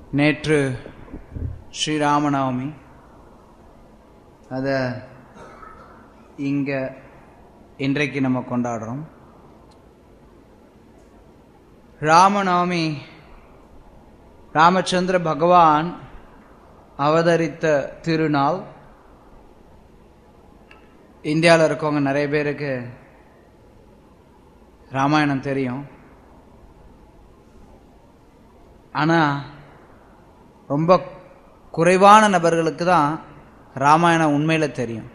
நேற்று ஸ்ரீராமநவமி அதை இங்கே இன்றைக்கு நம்ம கொண்டாடுறோம் ராமநவமி ராமச்சந்திர பகவான் அவதரித்த திருநாள் இந்தியாவில் இருக்கவங்க நிறைய பேருக்கு ராமாயணம் தெரியும் ஆனால் ரொம்ப குறைவான நபர்களுக்கு தான் ராமாயணம் உண்மையில் தெரியும்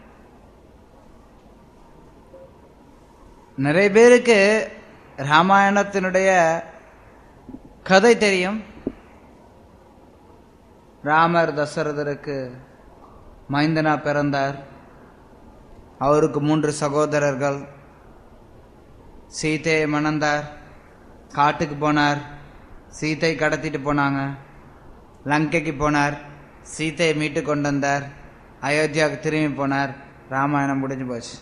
நிறைய பேருக்கு ராமாயணத்தினுடைய கதை தெரியும் ராமர் தசரதருக்கு மைந்தனா பிறந்தார் அவருக்கு மூன்று சகோதரர்கள் சீதையை மணந்தார் காட்டுக்கு போனார் சீத்தை கடத்திட்டு போனாங்க லங்கைக்கு போனார் சீத்தையை மீட்டு கொண்டு வந்தார் அயோத்தியாவுக்கு திரும்பி போனார் ராமாயணம் முடிஞ்சு போச்சு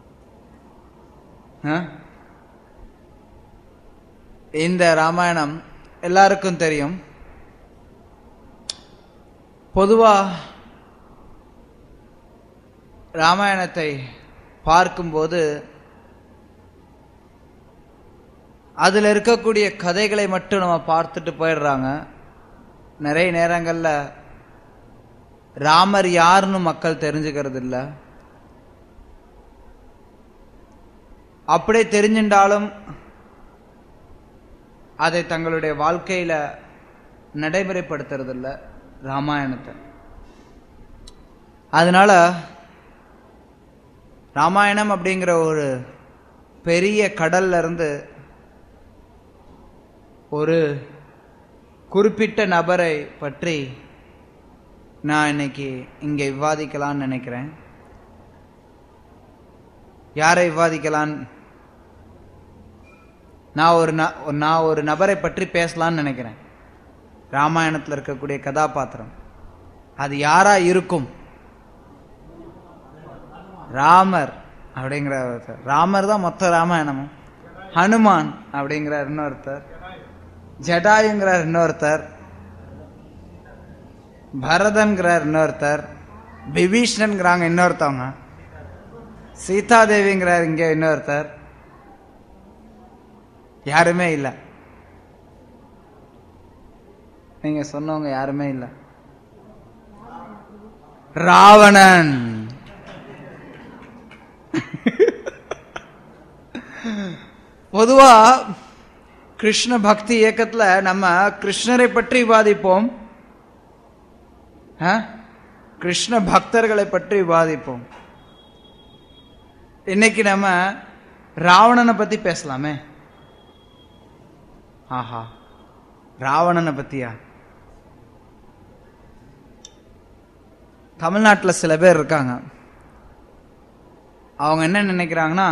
ஆ? இந்த ராமாயணம் எல்லாருக்கும் தெரியும் பொதுவா ராமாயணத்தை பார்க்கும்போது அதில் இருக்கக்கூடிய கதைகளை மட்டும் நம்ம பார்த்துட்டு போயிடுறாங்க நிறைய நேரங்களில் ராமர் யாருன்னு மக்கள் தெரிஞ்சுக்கிறது இல்ல அப்படியே தெரிஞ்சின்றாலும் அதை தங்களுடைய வாழ்க்கையில நடைமுறைப்படுத்துறது இல்ல ராமாயணத்தை அதனால ராமாயணம் அப்படிங்கிற ஒரு பெரிய கடல்ல இருந்து ஒரு குறிப்பிட்ட நபரை பற்றி நான் இன்னைக்கு இங்கே விவாதிக்கலாம்னு நினைக்கிறேன் யாரை விவாதிக்கலாம் நான் ஒரு ந- நான் ஒரு நபரை பற்றி பேசலாம்னு நினைக்கிறேன் ராமாயணத்தில் இருக்கக்கூடிய கதாபாத்திரம் அது யாரா இருக்கும் ராமர் அப்படிங்கிற ஒருத்தர் ராமர் தான் மொத்த ராமாயணமும் ஹனுமான் அப்படிங்கிறார் இன்னொருத்தர் ஜடாயுங்கிறார் இன்னொருத்தர் பரதன்கிறார் இன்னொருத்தர் விபீஷ்ணன்கிறாங்க இன்னொருத்தவங்க சீதாதேவிங்கிறார் இங்க இன்னொருத்தர் யாருமே இல்ல நீங்க சொன்னவங்க யாருமே இல்ல ராவணன் பொதுவா கிருஷ்ண பக்தி இயக்கத்துல நம்ம கிருஷ்ணரை பற்றி விவாதிப்போம் ஆ? கிருஷ்ண பக்தர்களை பற்றி விவாதிப்போம் இன்னைக்கு நம்ம ராவணனை பத்தி பேசலாமே ஆஹா ராவணனை பத்தியா தமிழ்நாட்டில் சில பேர் இருக்காங்க அவங்க என்ன நினைக்கிறாங்கன்னா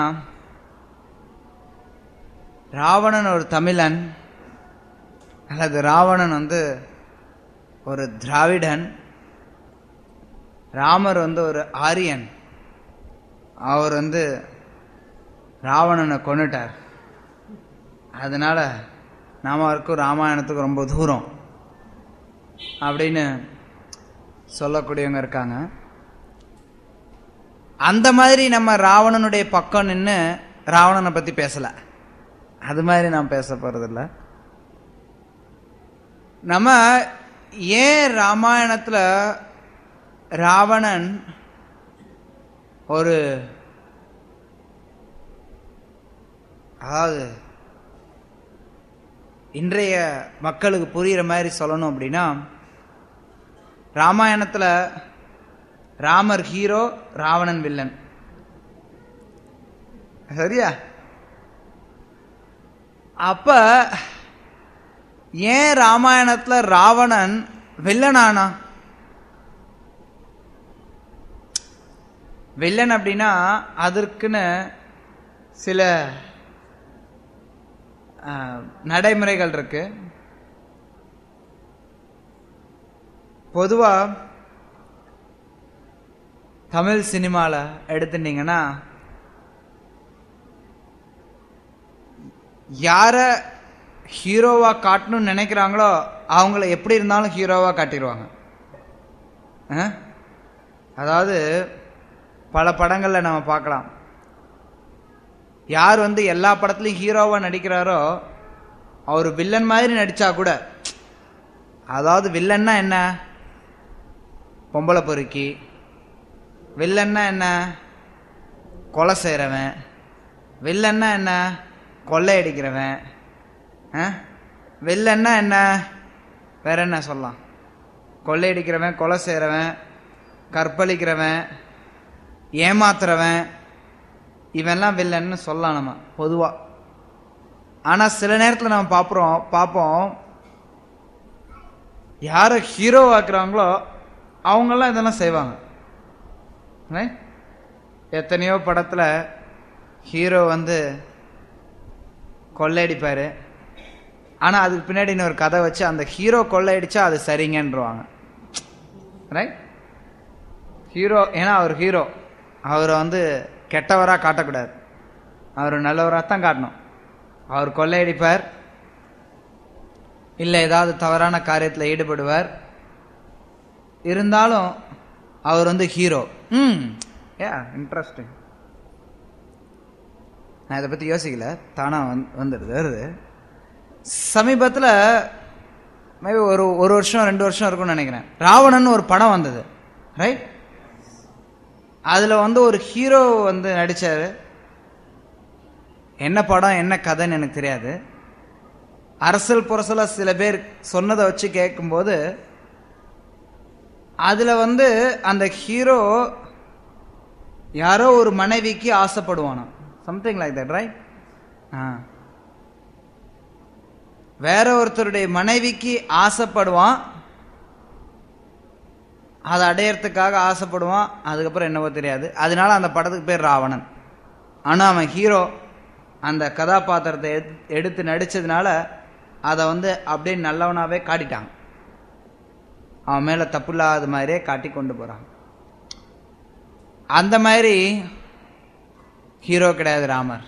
ராவணன் ஒரு தமிழன் அல்லது ராவணன் வந்து ஒரு திராவிடன் ராமர் வந்து ஒரு ஆரியன் அவர் வந்து ராவணனை கொன்னுட்டார் அதனால நாம அவருக்கும் ராமாயணத்துக்கு ரொம்ப தூரம் அப்படின்னு சொல்லக்கூடியவங்க இருக்காங்க அந்த மாதிரி நம்ம ராவணனுடைய பக்கம் நின்று ராவணனை பத்தி பேசல அது மாதிரி நான் பேச போறதில்ல நம்ம ஏன் ராமாயணத்துல ராவணன் ஒரு அதாவது இன்றைய மக்களுக்கு புரியுற மாதிரி சொல்லணும் அப்படின்னா ராமாயணத்துல ராமர் ஹீரோ ராவணன் வில்லன் சரியா அப்ப ஏன் ராமாயணத்துல ராவணன் வில்லனானா வில்லன் அப்படின்னா அதற்குன்னு சில ஆ, நடைமுறைகள் இருக்கு பொதுவா தமிழ் சினிமால எடுத்துட்டீங்கன்னா யார ஹீரோவா காட்டணும்னு நினைக்கிறாங்களோ அவங்கள எப்படி இருந்தாலும் ஹீரோவா காட்டிடுவாங்க ஆ? அதாவது பல படங்களில் நம்ம பார்க்கலாம் யார் வந்து எல்லா படத்துலையும் ஹீரோவா நடிக்கிறாரோ அவர் வில்லன் மாதிரி நடிச்சா கூட அதாவது வில்லன்னா என்ன பொம்பளை பொறுக்கி வில்லன்னா என்ன கொலை செய்கிறவன் வில்லன்னா என்ன கொள்ளையடிக்கிறவன் ஆ? வில்லன்னா என்ன வேற என்ன சொல்லலாம் கொள்ளையடிக்கிறவன் கொலை செய்கிறவன் கற்பழிக்கிறவன் ஏமாத்துறவன் இவன்லாம் வில்லன்னு சொல்லலாம் நம்ம பொதுவாக ஆனால் சில நேரத்தில் நம்ம பார்க்குறோம் பார்ப்போம் யாரை ஹீரோ ஆக்குறாங்களோ அவங்கெல்லாம் இதெல்லாம் செய்வாங்க Right? எத்தனையோ படத்தில் ஹீரோ வந்து கொள்ளையடிப்பார் ஆனால் அதுக்கு பின்னாடி இன்னொரு கதை வச்சு அந்த ஹீரோ கொள்ளையடிச்சா அது சரிங்கன்றவாங்க ரைட் ஹீரோ ஏன்னா அவர் ஹீரோ அவரை வந்து கெட்டவராக காட்டக்கூடாது அவர் நல்லவராக தான் காட்டணும் அவர் கொள்ளையடிப்பார் இல்லை ஏதாவது தவறான காரியத்தில் ஈடுபடுவார் இருந்தாலும் அவர் வந்து ஹீரோ ம் ஏ இன்ட்ரெஸ்டிங் நான் இதை பற்றி யோசிக்கல தானாக வந்து வந்துடுது வருது சமீபத்தில் மேபி ஒரு ஒரு வருஷம் ரெண்டு வருஷம் இருக்கும்னு நினைக்கிறேன் ராவணன் ஒரு படம் வந்தது ரைட் அதில் வந்து ஒரு ஹீரோ வந்து நடித்தார் என்ன படம் என்ன கதைன்னு எனக்கு தெரியாது அரசல் புரசலாக சில பேர் சொன்னதை வச்சு கேட்கும்போது அதில் வந்து அந்த ஹீரோ யாரோ ஒரு மனைவிக்கு ஆசைப்படுவானா சம்திங் லைக் தட் ரைட் ஆ வேற ஒருத்தருடைய மனைவிக்கு ஆசைப்படுவான் அதை அடையறதுக்காக ஆசைப்படுவான் அதுக்கப்புறம் என்னவோ தெரியாது அதனால அந்த படத்துக்கு பேர் ராவணன் ஆனால் அவன் ஹீரோ அந்த கதாபாத்திரத்தை எடு- எடுத்து நடிச்சதுனால அதை வந்து அப்படியே நல்லவனாவே காட்டிட்டாங்க அவன் மேல தப்பு இல்லாத மாதிரியே காட்டி கொண்டு போறான் அந்த மாதிரி ஹீரோ கிடையாது ராமர்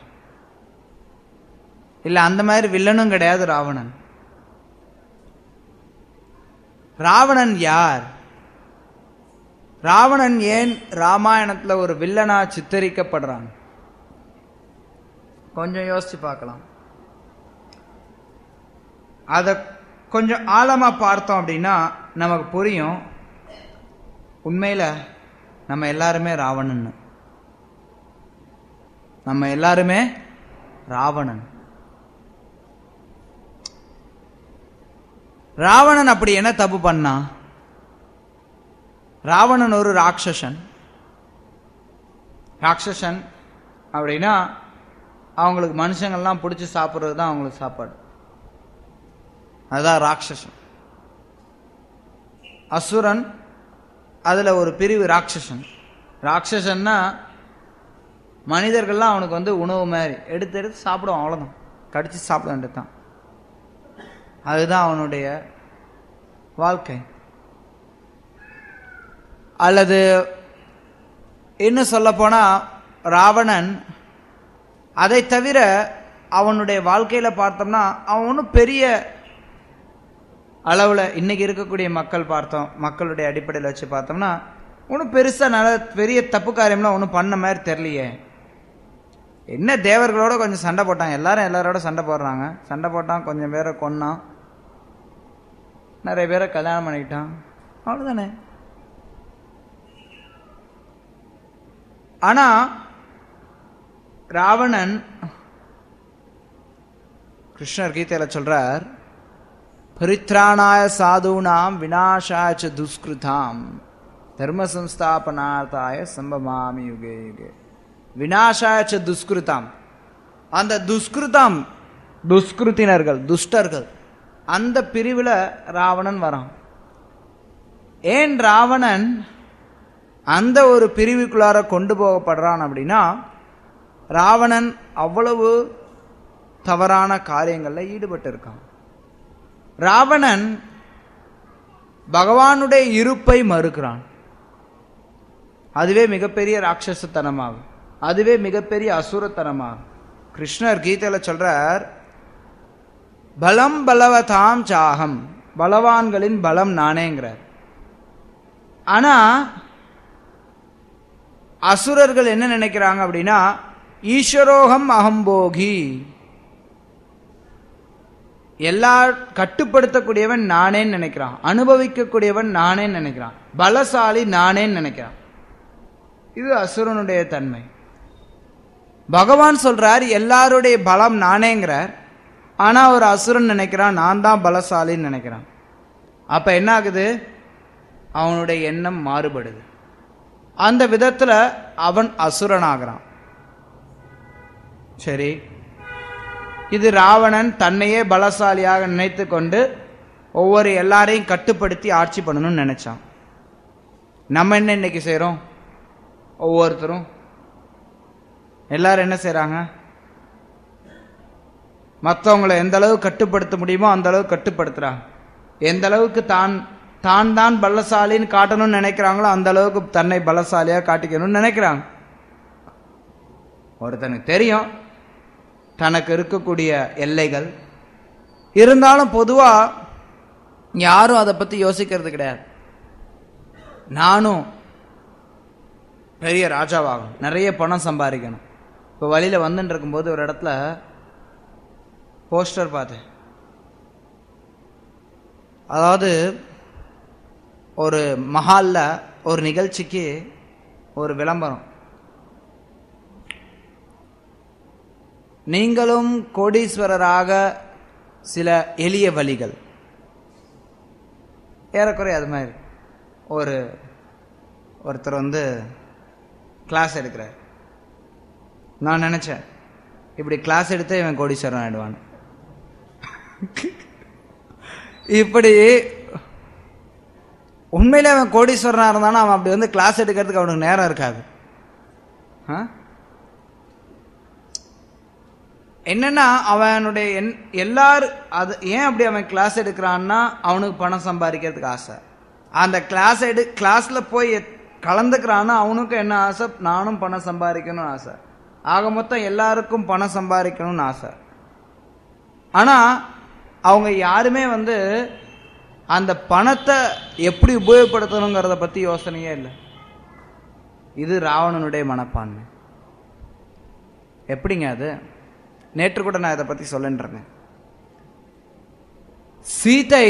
இல்ல அந்த மாதிரி வில்லனும் கிடையாது ராவணன் ராவணன் யார் ராவணன் ஏன் ராமாயணத்துல ஒரு வில்லனா சித்தரிக்கப்படுறான் கொஞ்சம் யோசிச்சு பார்க்கலாம் அதை கொஞ்சம் ஆழமா பார்த்தோம் அப்படின்னா நமக்கு புரியும் உண்மையில நம்ம எல்லாருமே ராவணன் நம்ம எல்லாருமே ராவணன் ராவணன் அப்படி என்ன தப்பு பண்ணான் ராவணன் ஒரு ராட்சசன் ராட்சசன் அப்படின்னா அவங்களுக்கு மனுஷங்கள்லாம் பிடிச்சி சாப்பிட்றது தான் அவங்களுக்கு சாப்பாடு அதுதான் ராட்சசன் அசுரன் அதில் ஒரு பிரிவு ராட்சசன் ராட்சசன்னா மனிதர்கள்லாம் அவனுக்கு வந்து உணவு மாதிரி எடுத்து எடுத்து சாப்பிடுவான் அவ்வளோதான் கடிச்சு சாப்பிட வேண்டியது தான் அதுதான் அவனுடைய வாழ்க்கை அல்லது இன்னும் சொல்ல போனா ராவணன் அதை தவிர அவனுடைய வாழ்க்கையில பார்த்தோம்னா அவன் ஒன்றும் பெரிய அளவில் இன்னைக்கு இருக்கக்கூடிய மக்கள் பார்த்தோம் மக்களுடைய அடிப்படையில் வச்சு பார்த்தோம்னா ஒன்றும் பெருசாக நல்ல பெரிய தப்பு காரியம்லாம் ஒன்றும் பண்ண மாதிரி தெரியலையே என்ன தேவர்களோட கொஞ்சம் சண்டை போட்டான் எல்லாரும் எல்லாரோட சண்டை போடுறாங்க சண்டை போட்டான் கொஞ்சம் பேரை கொன்னான் நிறைய பேரை கல்யாணம் பண்ணிக்கிட்டான் அவ்வளோதானே ஆனா ராவணன் கிருஷ்ணர் கீதையில சொல்றார் பரித்ராணாய சாதுனாம் விநாசாய துஷ்கிருதாம் தர்ம சம்ஸ்தாபனார்த்தாய சம்பமாமி யுகே யுகே விநாசாய துஷ்கிருதாம் அந்த துஷ்கிருதாம் துஷ்கிருத்தினர்கள் துஷ்டர்கள் அந்த பிரிவுல ராவணன் வரான் ஏன் ராவணன் அந்த ஒரு பிரிவுக்குள்ளார கொண்டு போகப்படுறான் அப்படின்னா ராவணன் அவ்வளவு தவறான காரியங்களில் ஈடுபட்டு இருக்கான் ராவணன் பகவானுடைய இருப்பை மறுக்கிறான் அதுவே மிகப்பெரிய ராட்சசத்தனமாகும் அதுவே மிகப்பெரிய அசுரத்தனமாகும் கிருஷ்ணர் கீதையில சொல்றார் பலம் பலவதாம் சாகம் பலவான்களின் பலம் நானேங்கிறார் ஆனா அசுரர்கள் என்ன நினைக்கிறாங்க அப்படின்னா ஈஸ்வரோகம் அகம்போகி எல்லா கட்டுப்படுத்தக்கூடியவன் நானேன்னு நினைக்கிறான் அனுபவிக்கக்கூடியவன் நானேன்னு நினைக்கிறான் பலசாலி நானேன்னு நினைக்கிறான் இது அசுரனுடைய தன்மை பகவான் சொல்றார் எல்லாருடைய பலம் நானேங்கிறார் ஆனா ஒரு அசுரன் நினைக்கிறான் நான் தான் பலசாலின்னு நினைக்கிறான் அப்ப என்ன ஆகுது அவனுடைய எண்ணம் மாறுபடுது அந்த விதத்துல அவன் அசுரனாகிறான் சரி இது ராவணன் தன்னையே பலசாலியாக நினைத்து கொண்டு ஒவ்வொரு எல்லாரையும் கட்டுப்படுத்தி ஆட்சி பண்ணணும்னு நினைச்சான் நம்ம என்ன இன்னைக்கு செய்றோம் ஒவ்வொருத்தரும் எல்லாரும் என்ன செய்றாங்க மற்றவங்களை எந்த அளவு கட்டுப்படுத்த முடியுமோ அந்த அளவு கட்டுப்படுத்துறாங்க எந்த அளவுக்கு தான் தான் தான் பலசாலின்னு காட்டணும்னு நினைக்கிறாங்களோ அந்த அளவுக்கு தன்னை பலசாலியா காட்டிக்கணும்னு நினைக்கிறாங்க ஒருத்தனுக்கு தெரியும் தனக்கு இருக்கக்கூடிய எல்லைகள் இருந்தாலும் பொதுவா யாரும் அதை பத்தி யோசிக்கிறது கிடையாது நானும் பெரிய ராஜாவாகணும் நிறைய பணம் சம்பாதிக்கணும் இப்போ வழியில வந்துட்டு இருக்கும்போது ஒரு இடத்துல போஸ்டர் பார்த்தேன் அதாவது ஒரு மஹால்ல ஒரு நிகழ்ச்சிக்கு ஒரு விளம்பரம் நீங்களும் கோடீஸ்வரராக சில எளிய வழிகள் ஏறக்குறைய அது மாதிரி ஒரு ஒருத்தர் வந்து கிளாஸ் எடுக்கிறார் நான் நினைச்சேன் இப்படி கிளாஸ் எடுத்தே இவன் கோடீஸ்வரன் ஆயிடுவான் இப்படி உண்மையிலே அவன் கோடீஸ்வரனா இருந்தாலும் அவன் அப்படி வந்து கிளாஸ் எடுக்கிறதுக்கு அவனுக்கு நேரம் இருக்காது ஆ? என்னன்னா அவனுடைய என்- எல்லார் அது ஏன் அப்படி அவன் கிளாஸ் எடுக்கிறான்னா அவனுக்கு பணம் சம்பாதிக்கிறதுக்கு ஆசை அந்த கிளாஸ் எடு கிளாஸ்ல போய் எத்- கலந்துக்கிறான்னா அவனுக்கும் என்ன ஆசை நானும் பணம் சம்பாதிக்கணும்னு ஆசை ஆக மொத்தம் எல்லாருக்கும் பணம் சம்பாதிக்கணும்னு ஆசை ஆனா அவங்க யாருமே வந்து அந்த பணத்தை எப்படி உபயோகப்படுத்தணுங்கிறத பத்தி யோசனையே இல்லை இது ராவணனுடைய மனப்பான்மை எப்படிங்க அது நேற்று கூட நான் இதை பத்தி சொல்லின்றேன் சீதை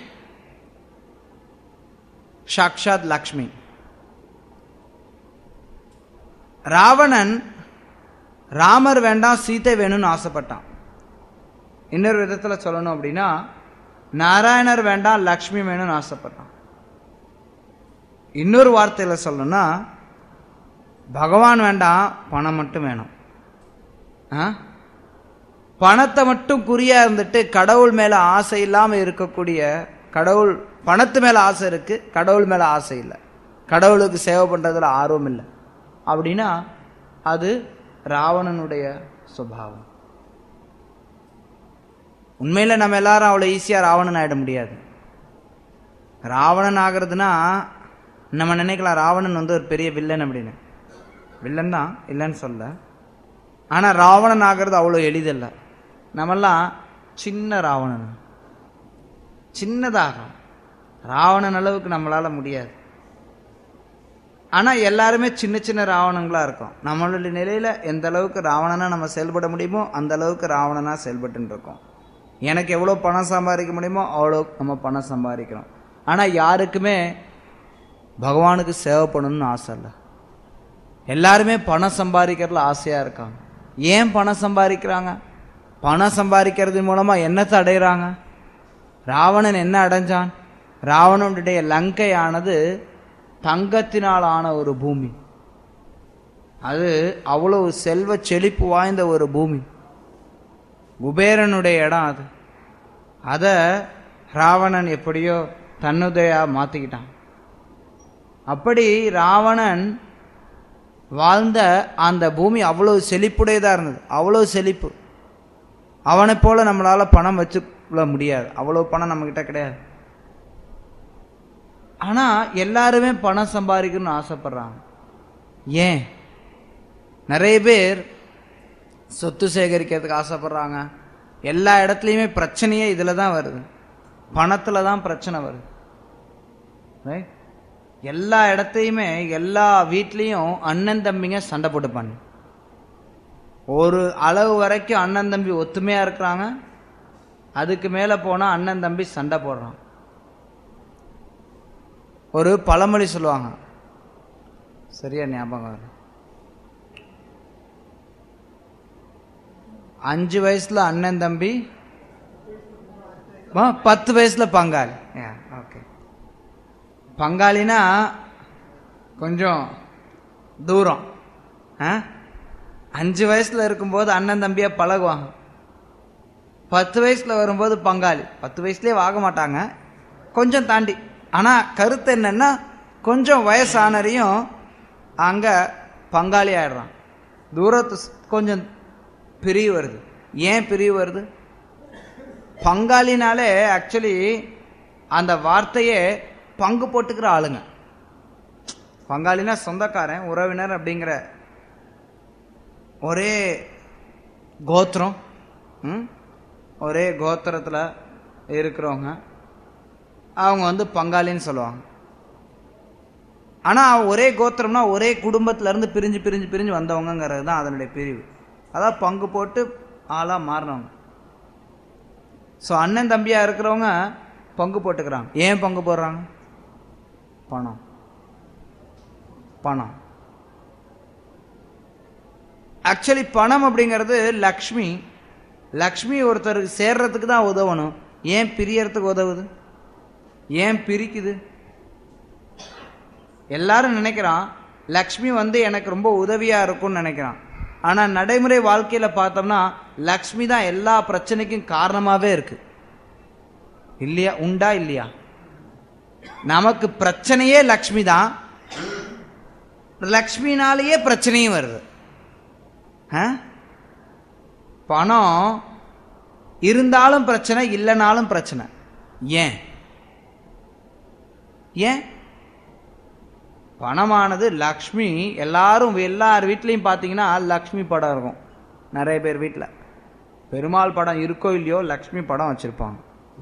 சாக்ஷாத் லக்ஷ்மி ராவணன் ராமர் வேண்டாம் சீதை வேணும்னு ஆசைப்பட்டான் இன்னொரு விதத்துல சொல்லணும் அப்படின்னா நாராயணர் வேண்டாம் லக்ஷ்மி வேணும்னு ஆசைப்பட்டான் இன்னொரு வார்த்தையில சொல்லணும்னா பகவான் வேண்டாம் பணம் மட்டும் வேணும் ஆ? பணத்தை மட்டும் குறியா இருந்துட்டு கடவுள் மேல ஆசை இல்லாம இருக்கக்கூடிய கடவுள் பணத்து மேல ஆசை இருக்கு கடவுள் மேல ஆசை இல்லை கடவுளுக்கு சேவை பண்றதுல ஆர்வம் இல்லை அப்படின்னா அது ராவணனுடைய சுபாவம் உண்மையில நம்ம எல்லாரும் அவ்வளவு ஈஸியா ராவணன் ஆயிட முடியாது ராவணன் ஆகிறதுனா நம்ம நினைக்கலாம் ராவணன் வந்து ஒரு பெரிய வில்லன் அப்படின்னு வில்லன் தான் இல்லைன்னு சொல்ல ஆனா ராவணன் ஆகிறது அவ்வளோ எளிதல்ல நம்மெல்லாம் சின்ன ராவணன் சின்னதாக ராவணன் அளவுக்கு நம்மளால முடியாது ஆனா எல்லாருமே சின்ன சின்ன ராவணங்களா இருக்கும் நம்மளுடைய நிலையில எந்த அளவுக்கு ராவணனா நம்ம செயல்பட முடியுமோ அந்த அளவுக்கு ராவணனா செயல்பட்டு இருக்கோம் எனக்கு எவ்வளோ பணம் சம்பாதிக்க முடியுமோ அவ்வளோ நம்ம பணம் சம்பாதிக்கிறோம் ஆனா யாருக்குமே பகவானுக்கு சேவை பண்ணணும்னு ஆசை இல்லை எல்லாருமே பணம் சம்பாதிக்கிறதுல ஆசையா இருக்காங்க ஏன் பணம் சம்பாதிக்கிறாங்க பணம் சம்பாதிக்கிறது மூலமா என்னத்தை அடையிறாங்க ராவணன் என்ன அடைஞ்சான் ராவணனுடைய லங்கையானது தங்கத்தினால் ஆன ஒரு பூமி அது அவ்வளவு செல்வ செழிப்பு வாய்ந்த ஒரு பூமி குபேரனுடைய இடம் அது அத ராவணன் எப்படியோ தன்னுதையா மாத்திக்கிட்டான் அப்படி ராவணன் வாழ்ந்த அந்த பூமி அவ்வளவு செழிப்புடையதா இருந்தது அவ்வளவு செழிப்பு அவனை போல நம்மளால பணம் வச்சுக்கொள்ள முடியாது அவ்வளவு பணம் நம்ம கிட்ட கிடையாது ஆனா எல்லாருமே பணம் சம்பாதிக்கணும்னு ஆசைப்படுறாங்க ஏன் நிறைய பேர் சொத்து சேகரிக்கிறதுக்கு ஆசைப்படுறாங்க எல்லா இடத்துலையுமே பிரச்சனையே இதில் தான் வருது பணத்தில் தான் பிரச்சனை வருது Right? எல்லா இடத்தையுமே எல்லா வீட்லேயும் அண்ணன் தம்பிங்க சண்டை போட்டுப்பாங்க ஒரு அளவு வரைக்கும் அண்ணன் தம்பி ஒத்துமையாக இருக்கிறாங்க அதுக்கு மேலே போனால் அண்ணன் தம்பி சண்டை போடுறான் ஒரு பழமொழி சொல்லுவாங்க சரியா ஞாபகம் வரும் அஞ்சு வயசுல அண்ணன் தம்பி ஆ, பத்து வயசுல பங்காளி ஓகே பங்காளினா கொஞ்சம் தூரம் ஆ? அஞ்சு வயசுல இருக்கும்போது அண்ணன் தம்பியா பழகுவாங்க பத்து வயசுல வரும்போது பங்காளி பத்து வயசுலயே வாங்க மாட்டாங்க கொஞ்சம் தாண்டி ஆனா கருத்து என்னன்னா கொஞ்சம் வயசானரையும் அங்க பங்காளி ஆயிடுறான் தூரத்து ஸ்- கொஞ்சம் பிரிவு வருது ஏன் பிரிவு வருது பங்காளினாலே ஆக்சுவலி அந்த வார்த்தையே பங்கு போட்டுக்கிற ஆளுங்க பங்காளினா சொந்தக்காரன் உறவினர் அப்படிங்கிற ஒரே கோத்திரம் ம்? ஒரே கோத்திரத்தில் இருக்கிறவங்க அவங்க வந்து பங்காளின்னு சொல்லுவாங்க ஆனால் ஒரே கோத்திரம்னா ஒரே குடும்பத்துல இருந்து பிரிஞ்சு பிரிஞ்சு பிரிஞ்சு வந்தவங்கங்கிறது தான் அதனுடைய பிரிவு அதான் பங்கு போட்டு ஆளாக மாறினவங்க ஸோ அண்ணன் தம்பியாக இருக்கிறவங்க பங்கு போட்டுக்கிறாங்க ஏன் பங்கு போடுறாங்க பணம் பணம் ஆக்சுவலி பணம் அப்படிங்கிறது லக்ஷ்மி லக்ஷ்மி ஒருத்தருக்கு சேர்றதுக்கு தான் உதவணும் ஏன் பிரியறதுக்கு உதவுது ஏன் பிரிக்குது எல்லாரும் நினைக்கிறான் லக்ஷ்மி வந்து எனக்கு ரொம்ப உதவியா இருக்கும்னு நினைக்கிறான் ஆனா நடைமுறை வாழ்க்கையில பார்த்தோம்னா லக்ஷ்மி தான் எல்லா பிரச்சனைக்கும் காரணமாவே இருக்கு இல்லையா உண்டா இல்லையா நமக்கு பிரச்சனையே லக்ஷ்மி தான் லக்ஷ்மினாலேயே பிரச்சனையும் வருது ஆ? பணம் இருந்தாலும் பிரச்சனை இல்லைனாலும் பிரச்சனை ஏன் ஏன் பணமானது லக்ஷ்மி எல்லாரும் எல்லார் வீட்லேயும் பார்த்தீங்கன்னா லக்ஷ்மி படம் இருக்கும் நிறைய பேர் வீட்டில் பெருமாள் படம் இருக்கோ இல்லையோ லக்ஷ்மி படம் வச்சுருப்பாங்க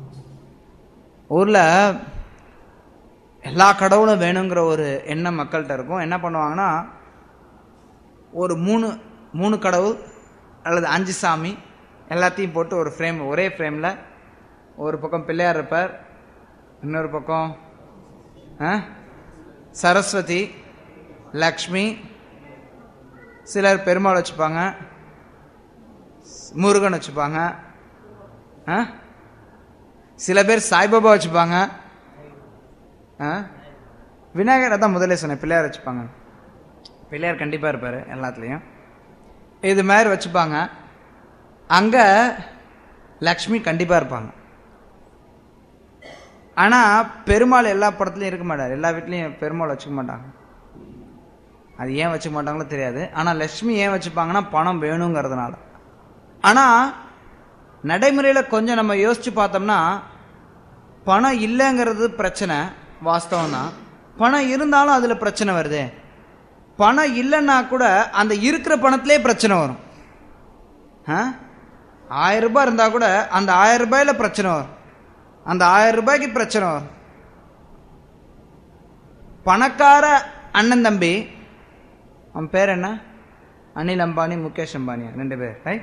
ஊரில் எல்லா கடவுளும் வேணுங்கிற ஒரு எண்ணம் மக்கள்கிட்ட இருக்கும் என்ன பண்ணுவாங்கன்னா ஒரு மூணு மூணு கடவுள் அல்லது அஞ்சு சாமி எல்லாத்தையும் போட்டு ஒரு ஃப்ரேம் ஒரே ஃப்ரேமில் ஒரு பக்கம் பிள்ளையார் இருப்பார் இன்னொரு பக்கம் ஆ? சரஸ்வதி லக்ஷ்மி சிலர் பெருமாள் வச்சுப்பாங்க முருகன் வச்சுப்பாங்க ஆ? சில பேர் சாய்பாபா வச்சுப்பாங்க ஆ? விநாயகரை தான் முதல்ல சொன்னேன் பிள்ளையார் வச்சுப்பாங்க பிள்ளையார் கண்டிப்பாக இருப்பார் எல்லாத்துலேயும் இது மாதிரி வச்சுப்பாங்க அங்கே லக்ஷ்மி கண்டிப்பாக இருப்பாங்க ஆனால் பெருமாள் எல்லா படத்துலையும் இருக்க மாட்டார் எல்லா வீட்லேயும் பெருமாள் வச்சுக்க மாட்டாங்க அது ஏன் வச்சுக்க மாட்டாங்களோ தெரியாது ஆனால் லக்ஷ்மி ஏன் வச்சுப்பாங்கன்னா பணம் வேணுங்கிறதுனால ஆனால் நடைமுறையில் கொஞ்சம் நம்ம யோசிச்சு பார்த்தோம்னா பணம் இல்லைங்கிறது பிரச்சனை வாஸ்தவம் தான் பணம் இருந்தாலும் அதில் பிரச்சனை வருதே பணம் இல்லைன்னா கூட அந்த இருக்கிற பணத்திலே பிரச்சனை வரும் ஆ? ஆயிரம் ரூபாய் இருந்தால் கூட அந்த ஆயிரம் ரூபாயில பிரச்சனை வரும் அந்த ஆயிரம் ரூபாய்க்கு பிரச்சனை வரும் பணக்கார அண்ணன் தம்பி அவன் பேர் என்ன அனில் அம்பானி முகேஷ் அம்பானியா ரெண்டு பேர் ரைட்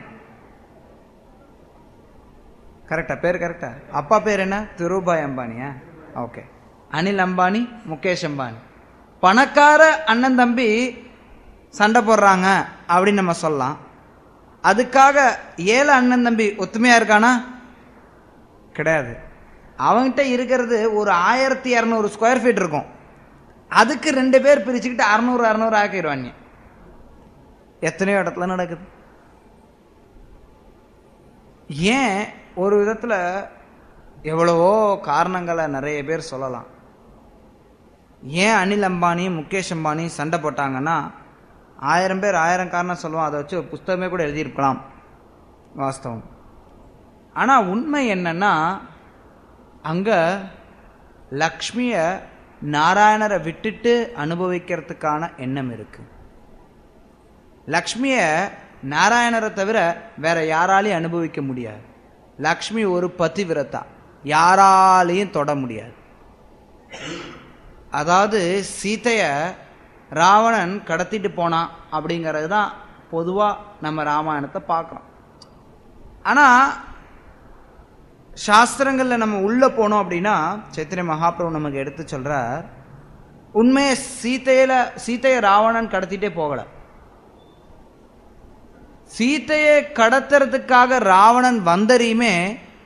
கரெக்டா பேர் கரெக்டா அப்பா பேர் என்ன திருபாய் அம்பானியா ஓகே அனில் அம்பானி முகேஷ் அம்பானி பணக்கார அண்ணன் தம்பி சண்டை போடுறாங்க அப்படின்னு நம்ம சொல்லலாம் அதுக்காக ஏழை அண்ணன் தம்பி ஒத்துமையா இருக்கானா கிடையாது அவன்கிட்ட இருக்கிறது ஒரு ஆயிரத்தி இரநூறு ஸ்கொயர் ஃபீட் இருக்கும் அதுக்கு ரெண்டு பேர் பிரிச்சுக்கிட்டு அறநூறு அறநூறு ஆக்கிடுவாங்க எத்தனையோ இடத்துல நடக்குது ஏன் ஒரு விதத்தில் எவ்வளவோ காரணங்களை நிறைய பேர் சொல்லலாம் ஏன் அனில் அம்பானி முகேஷ் அம்பானி சண்டை போட்டாங்கன்னா ஆயிரம் பேர் ஆயிரம் காரணம் சொல்லுவோம் அதை வச்சு ஒரு புஸ்தகமே கூட எழுதியிருக்கலாம் வாஸ்தவம் ஆனால் உண்மை என்னன்னா அங்கே லக்ஷ்மியை நாராயணரை விட்டுட்டு அனுபவிக்கிறதுக்கான எண்ணம் இருக்கு லக்ஷ்மியை நாராயணரை தவிர வேற யாராலையும் அனுபவிக்க முடியாது லக்ஷ்மி ஒரு பதிவிரதா யாராலையும் தொட முடியாது அதாவது சீதைய ராவணன் கடத்திட்டு போனான் அப்படிங்கிறது தான் பொதுவாக நம்ம ராமாயணத்தை பார்க்குறோம் ஆனால் சாஸ்திரங்களில் நம்ம உள்ளே போனோம் அப்படின்னா சைத்தன்ய மகாபிரபு நமக்கு எடுத்து சொல்கிறார் உண்மையை சீதையில சீதையை ராவணன் கடத்திட்டே போகல சீதையை கடத்துறதுக்காக ராவணன் வந்தறியுமே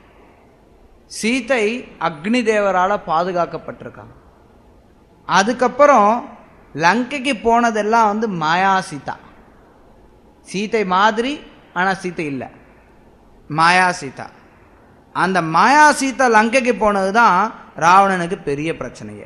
சீதை அக்னி தேவரால பாதுகாக்கப்பட்டிருக்காங்க அதுக்கப்புறம் லங்கைக்கு போனதெல்லாம் வந்து மாயா சீதா சீதை மாதிரி ஆனா சீதை இல்லை மாயா சீதா அந்த மாயா சீதா லங்கைக்கு போனது தான் ராவணனுக்கு பெரிய பிரச்சனையே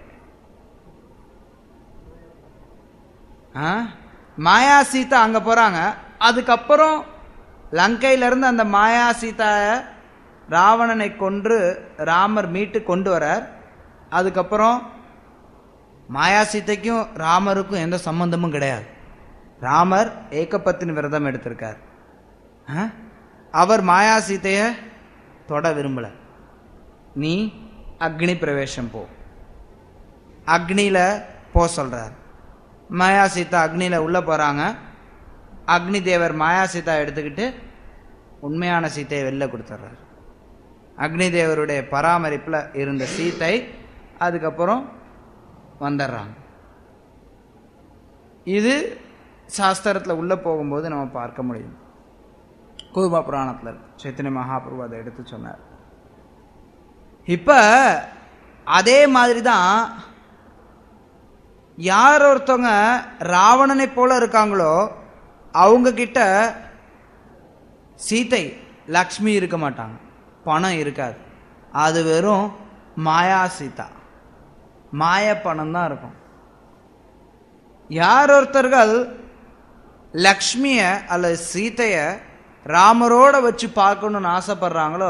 ஆ? மாயா சீதா அங்க போறாங்க அதுக்கப்புறம் லங்கையில இருந்து அந்த மாயா சீதாய ராவணனை கொன்று ராமர் மீட்டு கொண்டு வரார் அதுக்கப்புறம் மாயா சீதைக்கும் ராமருக்கும் எந்த சம்பந்தமும் கிடையாது ராமர் ஏகப்பத்தின் விரதம் எடுத்திருக்கார் ஆ? அவர் மாயா சீதைய தொட விரும்பல நீ அக்னி பிரவேசம் போ அக்னியில போ சொல்றார் மாயா சீதா அக்னியில உள்ள போறாங்க அக்னி தேவர் மாயா சீதா எடுத்துக்கிட்டு உண்மையான சீதையை வெளில கொடுத்துட்றாரு அக்னி தேவருடைய பராமரிப்புல இருந்த சீதை அதுக்கப்புறம் வந்துடுறாங்க இது சாஸ்திரத்துல உள்ள போகும்போது நம்ம பார்க்க முடியும் கூர்மா புராணத்துல இருக்கு சைத்தன்ய மகாபிரபு அதை எடுத்து சொன்னார் இப்ப அதே மாதிரி தான் யார் ஒருத்தவங்க ராவணனை போல இருக்காங்களோ அவங்க கிட்ட சீதை லக்ஷ்மி இருக்க மாட்டாங்க பணம் இருக்காது அது வெறும் மாயா சீதா மாய பணம் தான் இருக்கும் யார் ஒருத்தர்கள் லக்ஷ்மிய அல்லது சீதைய ராமரோட வச்சு பார்க்கணும்னு ஆசைப்படுறாங்களோ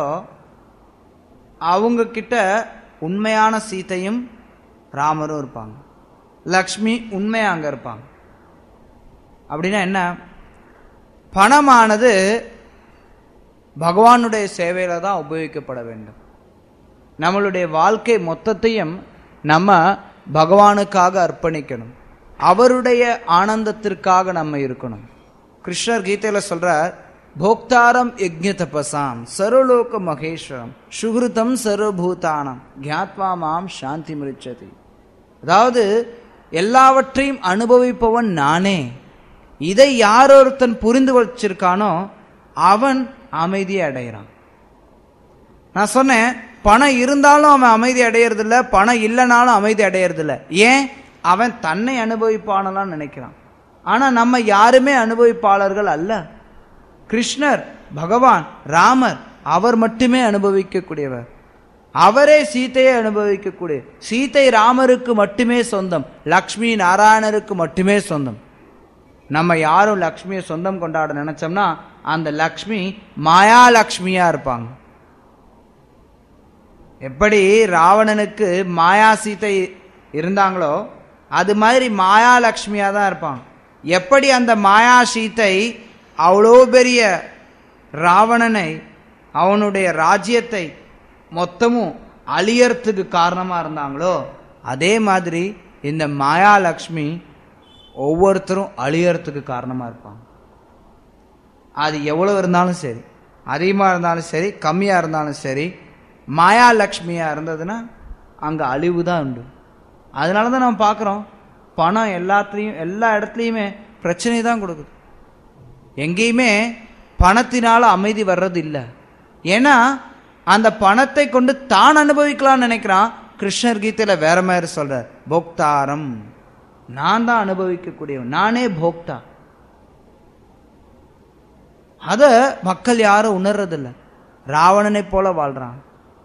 அவங்க கிட்ட உண்மையான சீதையும் ராமரும் இருப்பாங்க லக்ஷ்மி உண்மையா அங்க இருப்பாங்க அப்படின்னா என்ன பணமானது பகவானுடைய சேவையில தான் உபயோகிக்கப்பட வேண்டும் நம்மளுடைய வாழ்க்கை மொத்தத்தையும் நம்ம பகவானுக்காக அர்ப்பணிக்கணும் அவருடைய ஆனந்தத்திற்காக நம்ம இருக்கணும் கிருஷ்ணர் கீதையில சொல்றார் போக்தாரம் யஜ்ஞ தபசாம் சர்வலோக மகேஸ்வரம் சுகிருதம் சர்வபூதானம் கியாத்வா மாம் சாந்தி மிருச்சதி அதாவது எல்லாவற்றையும் அனுபவிப்பவன் நானே இதை யார் ஒருத்தன் புரிந்து வச்சிருக்கானோ அவன் அமைதியை அடைகிறான் நான் சொன்னேன் பணம் இருந்தாலும் அவன் அமைதி அடையறதில்ல பணம் இல்லைனாலும் அமைதி அடையறதில்ல ஏன் அவன் தன்னை அனுபவிப்பானலாம் நினைக்கிறான் ஆனா நம்ம யாருமே அனுபவிப்பாளர்கள் அல்ல கிருஷ்ணர் பகவான் ராமர் அவர் மட்டுமே அனுபவிக்கக்கூடியவர் அவரே சீதையை அனுபவிக்கக்கூடிய சீதை ராமருக்கு மட்டுமே சொந்தம் லக்ஷ்மி நாராயணருக்கு மட்டுமே சொந்தம் நம்ம யாரும் லக்ஷ்மியை சொந்தம் கொண்டாட நினைச்சோம்னா அந்த லக்ஷ்மி மாயா லக்ஷ்மியா இருப்பாங்க எப்படி ராவணனுக்கு மாயா சீதை இருந்தாங்களோ அது மாதிரி மாயா லக்ஷ்மியா தான் இருப்பாங்க எப்படி அந்த மாயா சீதை அவ்வளோ பெரிய ராவணனை அவனுடைய ராஜ்யத்தை மொத்தமும் அழியறதுக்கு காரணமா இருந்தாங்களோ அதே மாதிரி இந்த மாயா லக்ஷ்மி ஒவ்வொருத்தரும் அழியறதுக்கு காரணமா இருப்பாங்க அது எவ்வளவு இருந்தாலும் சரி அதிகமாக இருந்தாலும் சரி கம்மியாக இருந்தாலும் சரி மாயா லக்ஷ்மியாக இருந்ததுன்னா அங்கே அழிவு தான் உண்டு அதனால தான் நம்ம பார்க்குறோம் பணம் எல்லாத்துலேயும் எல்லா இடத்துலையுமே பிரச்சனை தான் கொடுக்குது எங்கேயுமே பணத்தினால அமைதி வர்றது இல்லை ஏன்னா அந்த பணத்தை கொண்டு தான் அனுபவிக்கலாம்னு நினைக்கிறான் கிருஷ்ணர் கீதையில வேற மாதிரி சொல்றார் போக்தாரம் நான் தான் அனுபவிக்கக்கூடியவன் நானே போக்தா அத மக்கள் யாரும் உணர்றதில்ல ராவணனை போல வாழ்றான்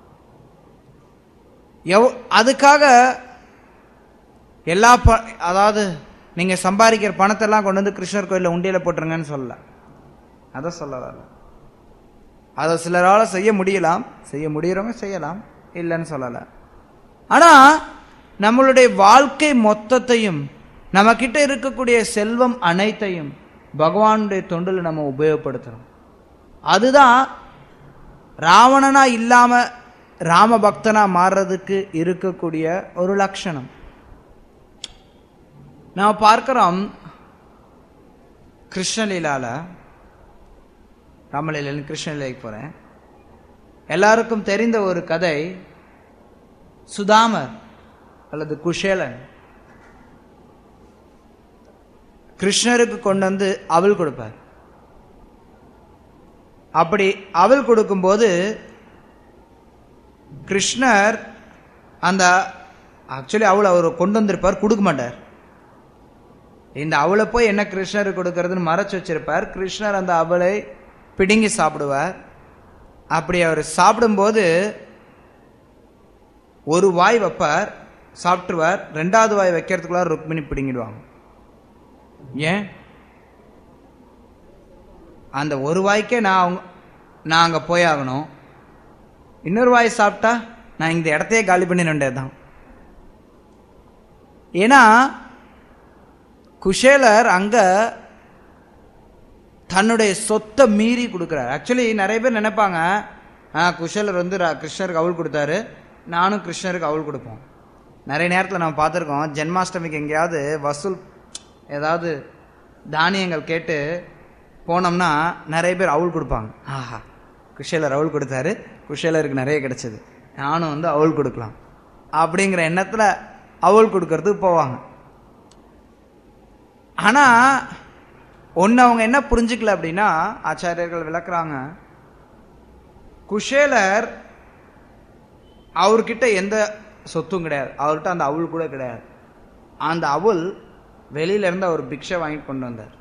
எவ் அதுக்காக எல்லா ப அதாவது நீங்க சம்பாதிக்கிற பணத்தை எல்லாம் கொண்டு வந்து கிருஷ்ணர் கோயில்ல உண்டியல போட்டுருங்கன்னு சொல்லல அதை சொல்ல வரல அதை சிலரால செய்ய முடியலாம் செய்ய முடியறவங்க செய்யலாம் இல்லைன்னு சொல்லல ஆனா நம்மளுடைய வாழ்க்கை மொத்தத்தையும் நம்ம கிட்ட இருக்கக்கூடிய செல்வம் அனைத்தையும் பகவானுடைய தொண்டில் நம்ம உபயோகப்படுத்தணும் அதுதான் ராவணனா இல்லாம ராம பக்தனா மாறுறதுக்கு இருக்கக்கூடிய ஒரு லட்சணம் நான் பார்க்கிறோம் கிருஷ்ணலீலால ராமலீலையில் கிருஷ்ணலீலைக்கு போறேன் எல்லாருக்கும் தெரிந்த ஒரு கதை சுதாமர் அல்லது குஷேலன் கிருஷ்ணருக்கு கொண்டு வந்து அவள் கொடுப்பார் அப்படி அவள் கொடுக்கும்போது கிருஷ்ணர் அந்த ஆக்சுவலி அவள் அவர் கொண்டு வந்திருப்பார் கொடுக்க மாட்டார் இந்த அவளை போய் என்ன கிருஷ்ணருக்கு கொடுக்கறதுன்னு மறைச்சு வச்சிருப்பார் கிருஷ்ணர் அந்த அவளை பிடுங்கி சாப்பிடுவார் அப்படி அவர் சாப்பிடும்போது ஒரு வாய் வைப்பார் சாப்பிட்டுருவார் ரெண்டாவது வாய் வைக்கிறதுக்குள்ள ருக்மிணி பிடுங்கிடுவாங்க ஏன் அந்த ஒரு வாய்க்கே நான் அவங்க நான் அங்கே போயாகணும் இன்னொரு வாய் சாப்பிட்டா நான் இந்த இடத்தையே காலி பண்ணிட தான் ஏன்னா குஷேலர் அங்க தன்னுடைய சொத்தை மீறி கொடுக்குறாரு ஆக்சுவலி நிறைய பேர் நினைப்பாங்க ஆ குஷேலர் வந்து ரா- கிருஷ்ணருக்கு அவள் கொடுத்தாரு நானும் கிருஷ்ணருக்கு அவள் கொடுப்போம் நிறைய நேரத்தில் நம்ம பார்த்துருக்கோம் ஜென்மாஷ்டமிக்கு எங்கேயாவது வசூல் ஏதாவது தானியங்கள் கேட்டு போனோம்னா நிறைய பேர் அவள் கொடுப்பாங்க ஆஹா குஷேலர் அவள் கொடுத்தாரு குஷேலருக்கு நிறைய கிடைச்சது நானும் வந்து அவள் கொடுக்கலாம் அப்படிங்கிற எண்ணத்தில் அவள் கொடுக்கறதுக்கு போவாங்க ஆனா ஒன்று அவங்க என்ன புரிஞ்சுக்கல அப்படின்னா ஆச்சாரியர்கள் விளக்குறாங்க குஷேலர் அவர்கிட்ட எந்த சொத்தும் கிடையாது அவர்கிட்ட அந்த அவுள் கூட கிடையாது அந்த அவுள் வெளியில இருந்து அவர் பிக்ஷை வாங்கி கொண்டு வந்தார்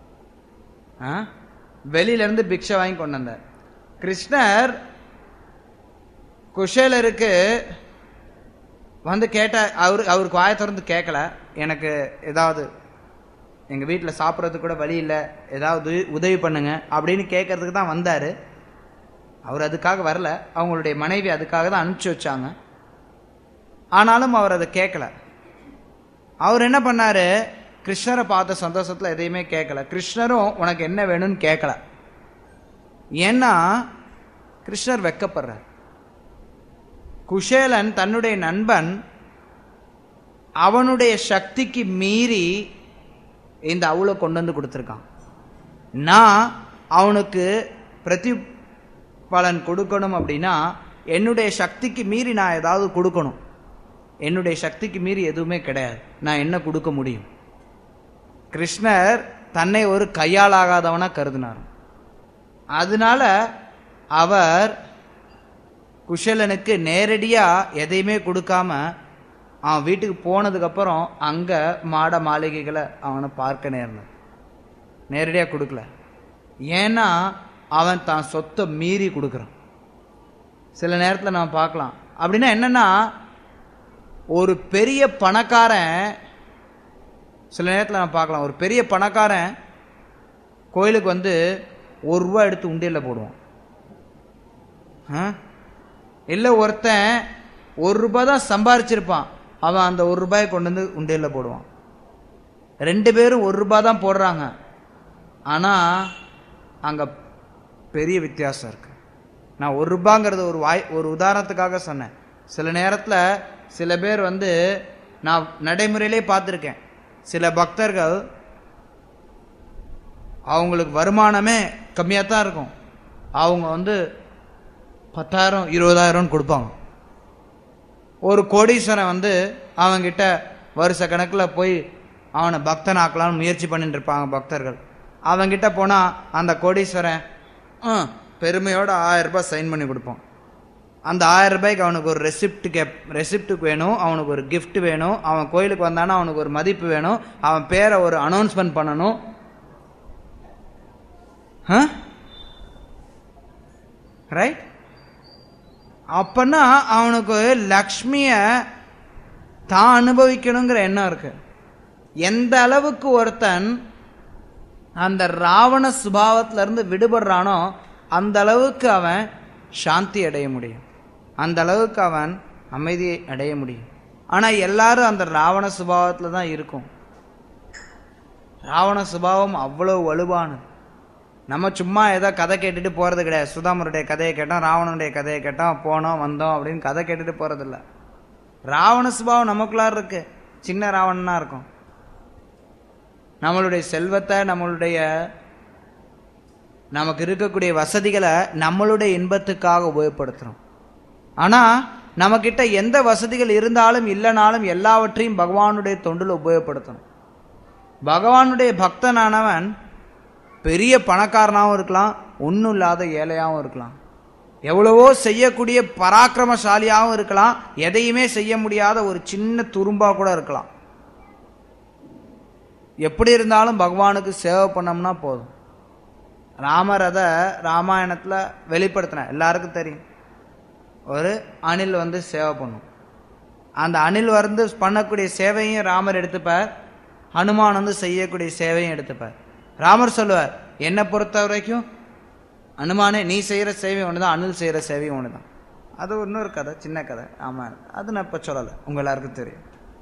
ஆ? வெளியில இருந்து பிக்ஷை வாங்கி கொண்டு வந்தார் கிருஷ்ணர் குஷேலருக்கு வந்து கேட்ட அவரு அவருக்கு வாயை திறந்து கேட்கல எனக்கு ஏதாவது எங்க வீட்டில் சாப்பிட்றதுக்கு கூட வழி இல்லை ஏதாவது உதவி பண்ணுங்க அப்படின்னு கேட்கறதுக்கு தான் வந்தாரு அவர் அதுக்காக வரல அவங்களுடைய மனைவி அதுக்காக தான் அனுப்பிச்சு வச்சாங்க ஆனாலும் அவர் அதை கேட்கல அவர் என்ன பண்ணாரு கிருஷ்ணரை பார்த்த சந்தோஷத்துல எதையுமே கேட்கல கிருஷ்ணரும் உனக்கு என்ன வேணும்னு கேட்கல ஏன்னா கிருஷ்ணர் வெக்கப்படுறார் குஷேலன் தன்னுடைய நண்பன் அவனுடைய சக்திக்கு மீறி இந்த அவுளை கொண்டு வந்து கொடுத்துருக்கான் நான் அவனுக்கு பிரதி பலன் கொடுக்கணும் அப்படின்னா என்னுடைய சக்திக்கு மீறி நான் ஏதாவது கொடுக்கணும் என்னுடைய சக்திக்கு மீறி எதுவுமே கிடையாது நான் என்ன கொடுக்க முடியும் கிருஷ்ணர் தன்னை ஒரு கையாளாகாதவனா கருதினார் அதனால அவர் குஷலனுக்கு நேரடியா எதையுமே கொடுக்காம அவன் வீட்டுக்கு போனதுக்கு அப்புறம் அங்க மாட மாளிகைகளை அவனை பார்க்க நேர்ந்தது நேரடியா கொடுக்கல ஏன்னா அவன் தான் சொத்தை மீறி கொடுக்குறான் சில நேரத்தில் நம்ம பார்க்கலாம் அப்படின்னா என்னன்னா ஒரு பெரிய பணக்காரன் சில நேரத்தில் நம்ம பார்க்கலாம் ஒரு பெரிய பணக்காரன் கோயிலுக்கு வந்து ஒரு ரூபா எடுத்து உண்டியலில் போடுவான் ஆ? இல்லை ஒருத்தன் ஒரு ரூபாய் தான் சம்பாரிச்சிருப்பான் அவன் அந்த ஒரு ரூபாயை கொண்டு வந்து உண்டியலில் போடுவான் ரெண்டு பேரும் ஒரு ரூபாய் தான் போடுறாங்க ஆனால் அங்கே பெரிய வித்தியாசம் இருக்கு நான் ஒரு ரூபாங்கிறது ஒரு வாய் ஒரு உதாரணத்துக்காக சொன்னேன் சில நேரத்தில் சில பேர் வந்து நான் நடைமுறையிலே பார்த்துருக்கேன் சில பக்தர்கள் அவங்களுக்கு வருமானமே கம்மியாக தான் இருக்கும் அவங்க வந்து பத்தாயிரம் இருபதாயிரம்னு கொடுப்பாங்க ஒரு கோடீஸ்வரன் வந்து அவங்கிட்ட வருஷ கணக்கில் போய் அவனை பக்தன் ஆக்கலாம்னு முயற்சி பண்ணிட்டு இருப்பாங்க பக்தர்கள் அவங்கிட்ட போனால் அந்த கோடீஸ்வரன் ஆ பெருமையோட ஆயிரம் ரூபாய் சைன் பண்ணி கொடுப்பான் அந்த ஆயிரம் ரூபாய்க்கு அவனுக்கு ஒரு ரெசிப்ட் கேப் ரெசிப்ட்டுக்கு வேணும் அவனுக்கு ஒரு gift வேணும் அவன் கோயிலுக்கு வந்தானா அவனுக்கு ஒரு மதிப்பு வேணும் அவன் பேரை ஒரு அனௌன்ஸ்மெண்ட் பண்ணணும் ரைட் அப்பன்னா அவனுக்கு லக்ஷ்மிய தான் அனுபவிக்கணுங்கிற எண்ணம் இருக்கு எந்த அளவுக்கு ஒருத்தன் அந்த ராவண சுபாவத்துல இருந்து விடுபடுறானோ அந்த அளவுக்கு அவன் சாந்தி அடைய முடியும் அந்த அளவுக்கு அவன் அமைதியை அடைய முடியும் ஆனா எல்லாரும் அந்த ராவண சுபாவத்துல தான் இருக்கும் ராவண சுபாவம் அவ்வளவு வலுவானது நம்ம சும்மா ஏதோ கதை கேட்டுட்டு போறது கிடையாது சுதாமருடைய கதையை கேட்டோம் ராவணனுடைய கதையை கேட்டோம் போனோம் வந்தோம் அப்படின்னு கதை கேட்டுட்டு போறதில்ல ராவண சுபாவம் நமக்குள்ளார இருக்கு சின்ன ராவணனா இருக்கும் நம்மளுடைய செல்வத்தை நம்மளுடைய நமக்கு இருக்கக்கூடிய வசதிகளை நம்மளுடைய இன்பத்துக்காக உபயோகப்படுத்துறோம் ஆனா நம்மக்கிட்ட எந்த வசதிகள் இருந்தாலும் இல்லைனாலும் எல்லாவற்றையும் பகவானுடைய தொண்டில் உபயோகப்படுத்தணும் பகவானுடைய பக்தனானவன் பெரிய பணக்காரனாகவும் இருக்கலாம் ஒன்றும் இல்லாத ஏழையாகவும் இருக்கலாம் எவ்வளவோ செய்யக்கூடிய பராக்கிரமசாலியாகவும் இருக்கலாம் எதையுமே செய்ய முடியாத ஒரு சின்ன துரும்பா கூட இருக்கலாம் எப்படி இருந்தாலும் பகவானுக்கு சேவை பண்ணோம்னா போதும் ராமர் அதை ராமாயணத்தில் வெளிப்படுத்தின எல்லாருக்கும் தெரியும் ஒரு அணில் வந்து சேவை பண்ணும் அந்த அணில் வந்து பண்ணக்கூடிய சேவையும் ராமர் எடுத்துப்பார் ஹனுமான் வந்து செய்யக்கூடிய சேவையும் எடுத்துப்பார் ராமர் சொல்லுவார் என்னை பொறுத்த வரைக்கும் அனுமானே நீ செய்கிற சேவை ஒன்று தான் அணில் செய்கிற சேவை ஒன்று தான் அது இன்னொரு கதை சின்ன கதை ஆமாம் அது நான் இப்போ சொல்லலை உங்கள் எல்லாருக்கும் தெரியும்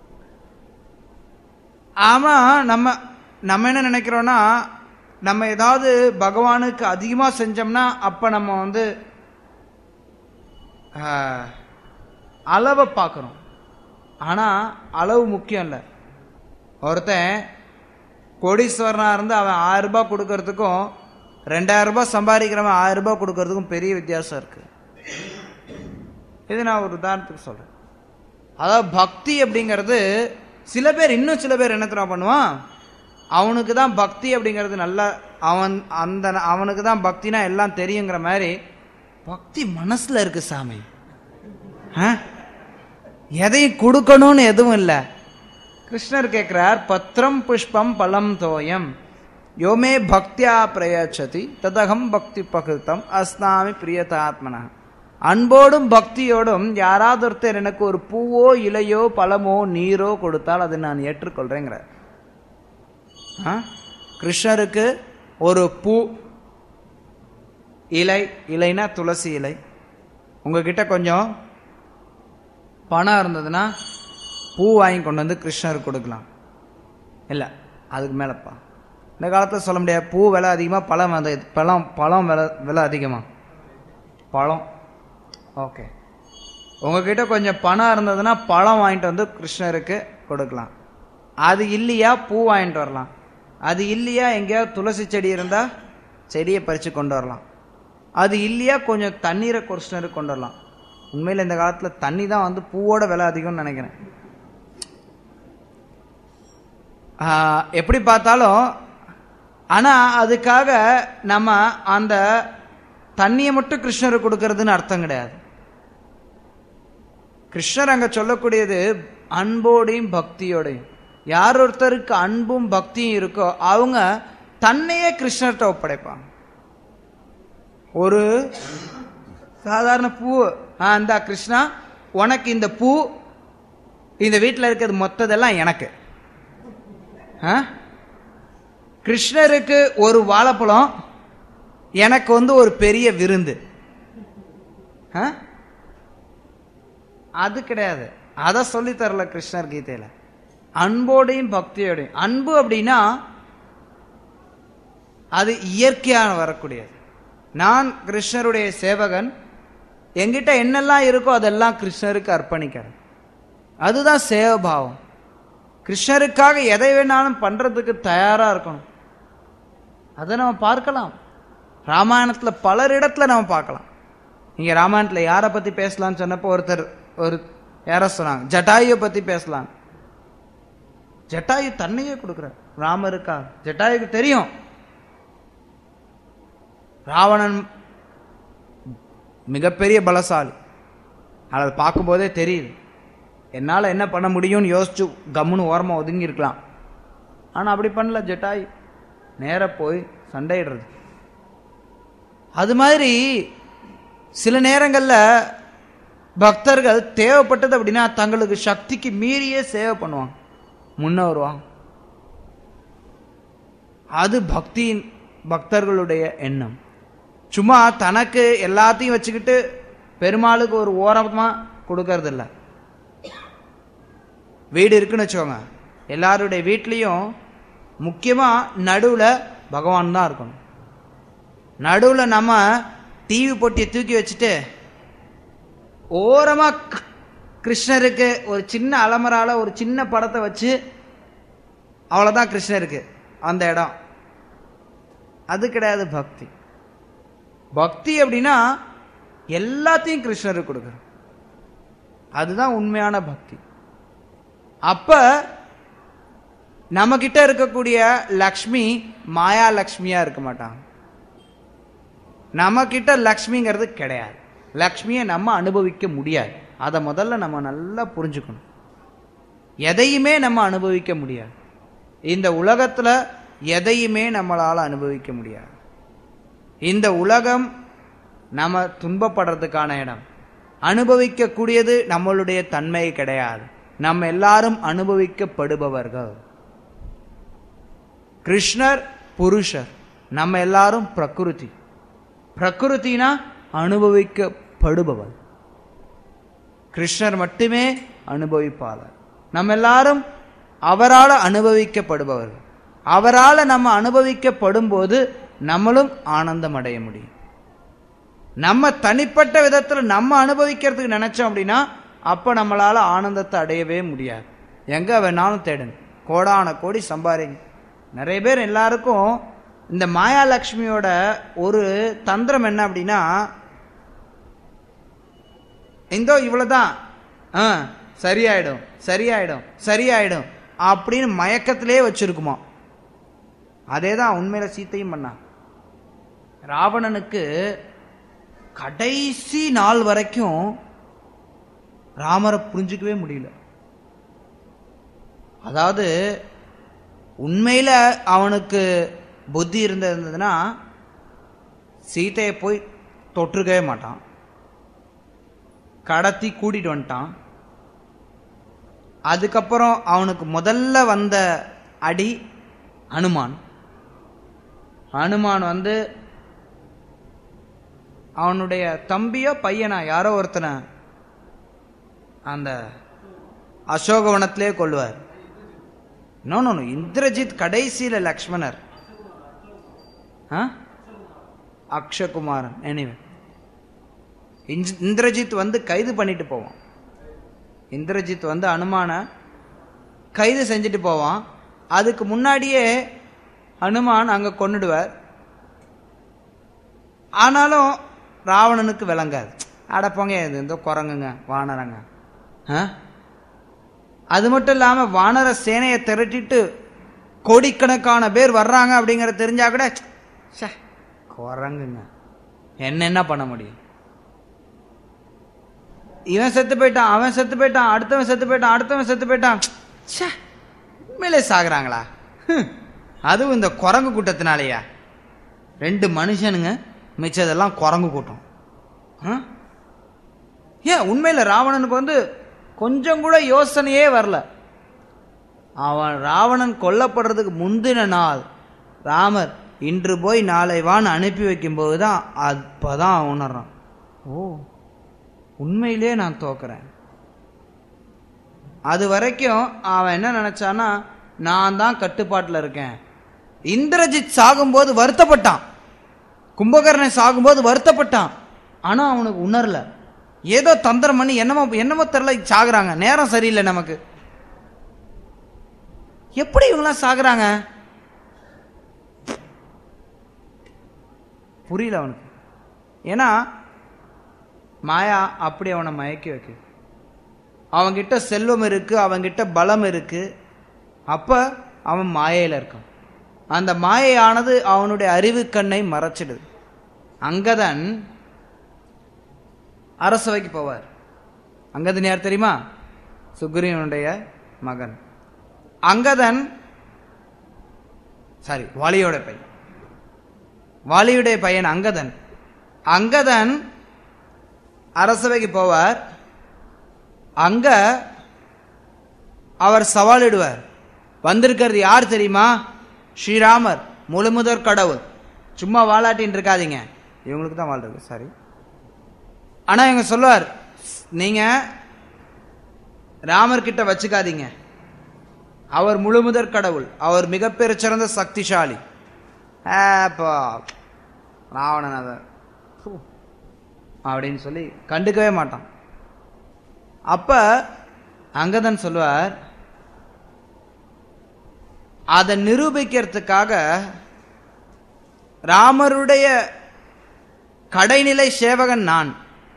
ஆமாம் நம்ம நம்ம என்ன நினைக்கிறோன்னா நம்ம ஏதாவது பகவானுக்கு அதிகமாக செஞ்சோம்னா அப்போ நம்ம வந்து ஆஹ், அளவை பார்க்குறோம் ஆனால் அளவு முக்கியம் இல்லை ஒருத்தன் கோடீஸ்வரனாக இருந்து அவன் ஆயிரம் ரூபாய் கொடுக்கறதுக்கும் ரெண்டாயிரம் ரூபாய் சம்பாதிக்கிறவன் ஆயிரம் ரூபாய் கொடுக்கறதுக்கும் பெரிய வித்தியாசம் இருக்கு இது நான் ஒரு உதாரணத்துக்கு சொல்றேன் அதாவது பக்தி அப்படிங்கிறது சில பேர் இன்னும் சில பேர் என்ன தெரியுமா பண்ணுவான் அவனுக்கு தான் பக்தி அப்படிங்கிறது நல்லா அவன் அந்த அவனுக்கு தான் பக்தினா எல்லாம் தெரியுங்கிற மாதிரி பக்தி மனசுல இருக்கு சாமி ஆ? எதையும் கொடுக்கணும்னு எதுவும் இல்லை கிருஷ்ணர் கேட்கிறார் பத்திரம் புஷ்பம் பலம் தோயம் யோமே பக்தியா பிரயச்சதி ததகம் பக்தி பகிருத்தம் அஸ்னாமி பிரியதாத்மனா அன்போடும் பக்தியோடும் யாராவது ஒருத்தர் எனக்கு ஒரு பூவோ இலையோ பழமோ நீரோ கொடுத்தால் அதை நான் ஏற்றுக்கொள்றேங்கிறார் ஆ? கிருஷ்ணருக்கு ஒரு பூ இலை இலைனா துளசி இலை உங்ககிட்ட கொஞ்சம் பணம் இருந்ததுன்னா பூ வாங்கி கொண்டு வந்து கிருஷ்ணருக்கு கொடுக்கலாம் இல்லை அதுக்கு மேலப்பா இந்த காலத்தில் சொல்ல முடியாது பூ விலை அதிகமாக பழம் வந்து பழம் பழம் விலை விலை அதிகமா பழம் ஓகே உங்ககிட்ட கொஞ்சம் பணம் இருந்ததுன்னா பழம் வாங்கிட்டு வந்து கிருஷ்ணருக்கு கொடுக்கலாம் அது இல்லையா பூ வாங்கிட்டு வரலாம் அது இல்லையா எங்கேயாவது துளசி செடி இருந்தால் செடியை பறித்து கொண்டு வரலாம் அது இல்லையா கொஞ்சம் தண்ணீரை கிருஷ்ணருக்கு கொண்டு வரலாம் உண்மையில் இந்த காலத்தில் தண்ணி தான் வந்து பூவோட விலை அதிகம்னு நினைக்கிறேன் ஆஹ், எப்படி பார்த்தாலும் ஆனால் அதுக்காக நம்ம அந்த தண்ணியை மட்டும் கிருஷ்ணருக்கு கொடுக்கறதுன்னு அர்த்தம் கிடையாது கிருஷ்ணர் அங்க சொல்லக்கூடியது அன்போடையும் பக்தியோடையும் யார் ஒருத்தருக்கு அன்பும் பக்தியும் இருக்கோ அவங்க தன்னையே கிருஷ்ணர்கிட்ட ஒப்படைப்பாங்க ஒரு சாதாரண பூ ஆ இந்தா கிருஷ்ணா உனக்கு இந்த பூ இந்த வீட்டில் இருக்கிறது மொத்ததெல்லாம் எனக்கு ஆ? கிருஷ்ணருக்கு ஒரு வாழைப்பழம் எனக்கு வந்து ஒரு பெரிய விருந்து ஆ? அது கிடையாது அதை சொல்லி தரல கிருஷ்ணர் கீதையில அன்போடையும் பக்தியோடையும் அன்பு அப்படின்னா அது இயற்கையான வரக்கூடியது நான் கிருஷ்ணருடைய சேவகன் என்கிட்ட என்னெல்லாம் இருக்கோ அதெல்லாம் கிருஷ்ணருக்கு அர்ப்பணிக்கிறேன் அதுதான் சேவபாவம் கிருஷ்ணருக்காக எதை வேணாலும் பண்றதுக்கு தயாரா இருக்கணும் அதை நம்ம பார்க்கலாம் ராமாயணத்துல பலர் இடத்துல நம்ம பார்க்கலாம் இங்க ராமாயணத்துல யாரை பத்தி பேசலாம்னு சொன்னப்போ ஒருத்தர் ஒரு யார சொன்னாங்க ஜட்டாயுவை பத்தி பேசலாம் ஜட்டாயு தன்னையே கொடுக்குறார் ராமருக்கா ஜட்டாயுக்கு தெரியும் ராவணன் மிகப்பெரிய பலசாலி அதை பார்க்கும்போதே தெரியுது என்னால் என்ன பண்ண முடியும்னு யோசிச்சு கம்முன்னு ஓரமாக ஒதுங்கி இருக்கலாம் ஆனால் அப்படி பண்ணல ஜட்டாய் நேரா போய் சண்டையிடுறது அது மாதிரி சில நேரங்களில் பக்தர்கள் தேவைப்பட்டது அப்படின்னா தங்களுக்கு சக்திக்கு மீறியே சேவை பண்ணுவாங்க முன்ன வருவாங்க அது பக்தியின் பக்தர்களுடைய எண்ணம் சும்மா தனக்கு எல்லாத்தையும் வச்சுக்கிட்டு பெருமாளுக்கு ஒரு ஓரமா கொடுக்கறது இல்ல வீடு இருக்குன்னு வச்சுக்கோங்க எல்லாருடைய வீட்லேயும் முக்கியமா நடுவுல பகவான் தான் இருக்கணும் நடுவில் நம்ம டிவி போட்டியை தூக்கி வச்சுட்டு ஓரமா க- கிருஷ்ணருக்கு ஒரு சின்ன அலமரால ஒரு சின்ன படத்தை வச்சு அவ்வளோதான் கிருஷ்ணருக்கு அந்த இடம் அது கிடையாது பக்தி பக்தி அப்படின்னா எல்லாத்தையும் கிருஷ்ணருக்கு கொடுக்குறோம் அதுதான் உண்மையான பக்தி அப்ப நம்ம கிட்ட இருக்கக்கூடிய லக்ஷ்மி மாயா லக்ஷ்மியா இருக்க மாட்டாங்க நம்ம கிட்ட லக்ஷ்மிங்கிறது கிடையாது லக்ஷ்மியை நம்ம அனுபவிக்க முடியாது அதை முதல்ல நம்ம நல்லா புரிஞ்சுக்கணும் எதையுமே நம்ம அனுபவிக்க முடியாது இந்த உலகத்துல எதையுமே நம்மளால அனுபவிக்க முடியாது இந்த உலகம் நம்ம துன்பப்படுறதுக்கான இடம் அனுபவிக்கக்கூடியது நம்மளுடைய தன்மை கிடையாது நம்ம எல்லாரும் அனுபவிக்கப்படுபவர்கள் கிருஷ்ணர் புருஷர் நம்ம எல்லாரும் பிரகிருதி பிரகிருத்தினா அனுபவிக்கப்படுபவர் கிருஷ்ணர் மட்டுமே அனுபவிப்பாளர் நம்ம எல்லாரும் அவரால் அனுபவிக்கப்படுபவர்கள் அவரால் நம்ம அனுபவிக்கப்படும் போது நம்மளும் ஆனந்தம் அடைய முடியும் நம்ம தனிப்பட்ட விதத்தில் நம்ம அனுபவிக்கிறதுக்கு நினைச்சோம் அப்படின்னா அப்ப நம்மளால ஆனந்தத்தை அடையவே முடியாது எங்க வேணாலும் தேடுங்க கோடான கோடி சம்பாதிங்க நிறைய பேர் எல்லாருக்கும் இந்த மாயாலட்சுமியோட ஒரு தந்திரம் என்ன அப்படின்னா இந்தோ இவ்வளவுதான் ஆ சரியாயிடும் சரியாயிடும் சரியாயிடும் அப்படின்னு மயக்கத்திலே வச்சிருக்குமா அதே தான் உண்மையில சீத்தையும் பண்ணா ராவணனுக்கு கடைசி நாள் வரைக்கும் ராமரை புரிஞ்சுக்கவே முடியல அதாவது உண்மையில அவனுக்கு புத்தி இருந்ததுன்னா சீதையை போய் தொற்றுக்கவே மாட்டான் கடத்தி கூட்டிட்டு வந்துட்டான் அதுக்கப்புறம் அவனுக்கு முதல்ல வந்த அடி அனுமான் அனுமான் வந்து அவனுடைய தம்பியோ பையனா யாரோ ஒருத்தனை அந்த அசோகவனத்திலே கொள்வார் நோ நோ நோ, இந்திரஜித் கடைசியில லக்ஷ்மணர் ஆ? அக்ஷகுமாரன் எனிவே இந்திரஜித் வந்து கைது பண்ணிட்டு போவான் இந்திரஜித் வந்து அனுமான கைது செஞ்சுட்டு போவான் அதுக்கு முன்னாடியே ஹனுமான் அங்க கொன்னுடுவார் ஆனாலும் ராவணனுக்கு விளங்காது அடப்போங்க இது இந்த குரங்குங்க வானரங்க ஆ? அது மட்டும் இல்லாம வானர சேனையை திரட்டிட்டு கோடிக்கணக்கான பேர் வர்றாங்க அப்படிங்கறது தெரிஞ்சா கூட ச்சே, குரங்குங்க என்ன என்ன பண்ண முடியும் இவன் செத்து போயிட்டான் அவன் செத்து போயிட்டான் அடுத்தவன் செத்து போயிட்டான் அடுத்தவன் செத்து போயிட்டான் ச்சே, உண்மையிலே சாகுறாங்களா ஹம். அதுவும் இந்த குரங்கு கூட்டத்தினாலயா ரெண்டு மனுஷனுங்க மிச்சதெல்லாம் குரங்கு கூட்டம் ஆ? ஏன் உண்மையில ராவணனுக்கு வந்து கொஞ்சம் கூட யோசனையே வரல அவன் ராவணன் கொல்லப்படுறதுக்கு முந்தின நாள் ராமர் இன்று போய் நாளை வான்னு அனுப்பி வைக்கும்போது தான் அப்பதான் அவன் உணர்றான் ஓ உண்மையிலே நான் தோக்குறேன் அது வரைக்கும் அவன் என்ன நினைச்சான்னா நான் தான் கட்டுப்பாட்டில் இருக்கேன் இந்திரஜித் சாகும்போது வருத்தப்பட்டான் கும்பகர்ணன் சாகும்போது வருத்தப்பட்டான் ஆனா அவனுக்கு உணரல ஏதோ தந்திரம் பண்ணி என்னமோ என்னமோ தெரியல சாகுறாங்க நேரம் சரியில்லை நமக்கு எப்படி இவங்களாம் சாகுறாங்க புரியல அவனுக்கு ஏன்னா மாயா அப்படி அவனை மயக்கி வைக்குது அவன்கிட்ட செல்வம் இருக்கு அவன்கிட்ட பலம் இருக்கு அப்ப அவன் மாயையில இருக்கான் அந்த மாயையானது அவனுடைய அறிவு கண்ணை மறைச்சிடுது அங்கதன் அரசவைக்கு போவார் அங்கதன் யார் தெரியுமா சுக்ரீவனுடைய மகன் அங்கதன் சாரி வாலியோட பையன் வாலியுடைய பையன் அங்கதன் அங்கதன் அரசவைக்கு போவார் அங்க அவர் சவாலிடுவார் வந்திருக்கிறது யார் தெரியுமா ஸ்ரீராமர் முழுமுதற் கடவுள் சும்மா வாலாட்டின்னு இருக்காதீங்க இவங்களுக்கு தான் வாழ் இருக்கு சாரி ஆனா இவங்க சொல்லுவார் நீங்க ராமர் கிட்ட வச்சுக்காதீங்க அவர் முழுமுதற் கடவுள் அவர் மிகப்பெரிய சிறந்த சக்திசாலி அப்போ ராவணன் அதை "ஹூ" அப்படின்னு சொல்லி கண்டுக்கவே மாட்டான் அப்ப அங்கதன் சொல்லுவார் அதை நிரூபிக்கிறதுக்காக ராமருடைய கடைநிலை சேவகன் நான்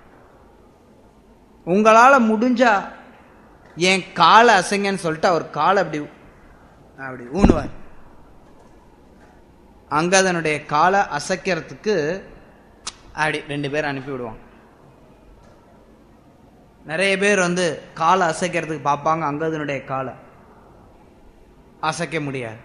உங்களால முடிஞ்சா என் காலை அசைங்கன்னு சொல்லிட்டு அவர் காலை அப்படி அப்படி ஊனுவார் அங்கதனுடைய காலை அசைக்கிறதுக்கு அப்படி ரெண்டு பேர் அனுப்பி விடுவாங்க நிறைய பேர் வந்து காலை அசைக்கிறதுக்கு பார்ப்பாங்க அங்கதனுடைய காலை அசைக்க முடியாது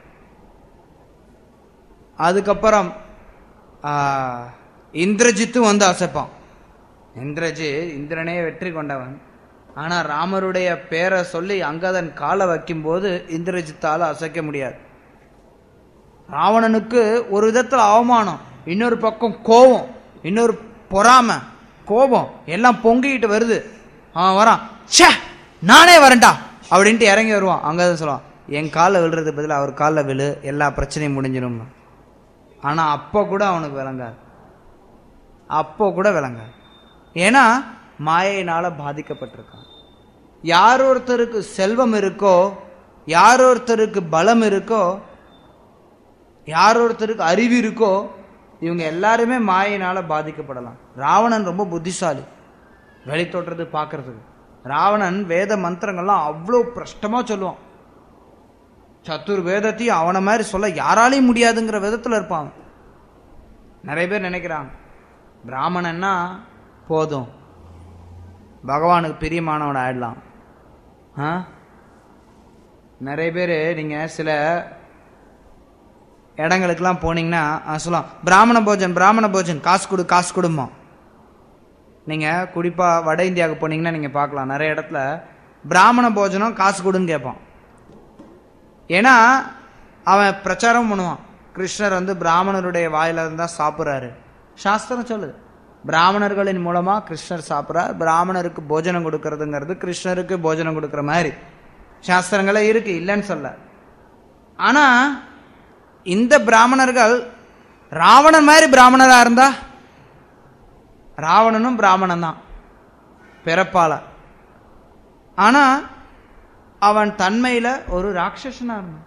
அதுக்கப்புறம் ஆ, இந்திரஜித்தும் வந்து அசைப்பான் இந்திரஜித் இந்திரனே வெற்றி கொண்டவன் ஆனா ராமருடைய பேரை சொல்லி அங்கதன் காலை வைக்கும்போது இந்திரஜித்தால அசைக்க முடியாது ராவணனுக்கு ஒரு விதத்துல அவமானம் இன்னொரு பக்கம் கோபம் இன்னொரு பொறாம கோபம் எல்லாம் பொங்கிட்டு வருது அவன் வரான் ச்சே நானே வரேன்டா அப்படின்ட்டு இறங்கி வருவான் அங்கதான் சொல்லுவான் என் காலில் விழுறது பதில் அவர் காலில் விழு எல்லா பிரச்சனையும் முடிஞ்சிடும் ஆனா அப்போ கூட அவனுக்கு விளங்காது அப்போ கூட விளங்காது ஏன்னா மாயையினால பாதிக்கப்பட்டிருக்கான் யார் ஒருத்தருக்கு செல்வம் இருக்கோ யார் ஒருத்தருக்கு பலம் இருக்கோ யார் ஒருத்தருக்கு அறிவு இருக்கோ இவங்க எல்லாருமே மாயினால பாதிக்கப்படலாம் ராவணன் ரொம்ப புத்திசாலி வெளி தோற்றத்தை பார்க்கறதுக்கு ராவணன் வேத மந்திரங்கள்லாம் அவ்வளோ பிரஷ்டமா சொல்லுவான் சத்துர் வேதத்தையும் அவனை மாதிரி சொல்ல யாராலையும் முடியாதுங்கிற விதத்துல இருப்பான் அவன். நிறைய பேர் நினைக்கிறாங்க பிராமணன்னா போதும் பகவானுக்கு பிரியமானவன் ஆயிடலாம் ஆ நிறைய பேர் நீங்க சில இடங்களுக்கெல்லாம் போனீங்கன்னா ஆ, சொல்லலாம் பிராமண போஜன் பிராமண போஜன் காசு கொடு காசு கொடுமா நீங்க குறிப்பா வட இந்தியாவுக்கு போனீங்கன்னா நீங்க பார்க்கலாம் நிறைய இடத்துல பிராமண போஜனம் காசு கொடுன்னு கேட்பான் ஏன்னா அவன் பிரச்சாரம் பண்ணுவான் கிருஷ்ணர் வந்து பிராமணருடைய வாயில இருந்தா சாப்பிட்றாரு சாஸ்திரம் சொல்லுது பிராமணர்களின் மூலமா கிருஷ்ணர் சாப்பிட்றார் பிராமணருக்கு போஜனம் கொடுக்கறதுங்கிறது கிருஷ்ணருக்கு போஜனம் கொடுக்கற மாதிரி சாஸ்திரங்களே இருக்கு இல்லைன்னு சொல்ல ஆனா இந்த பிராமணர்கள் ராவணன் மாதிரி பிராமணரா இருந்தா ராவணனும் பிராமணன் தான் பிறப்பால ஆனா அவன் தன்மையில ஒரு ராட்சசனா இருந்தான்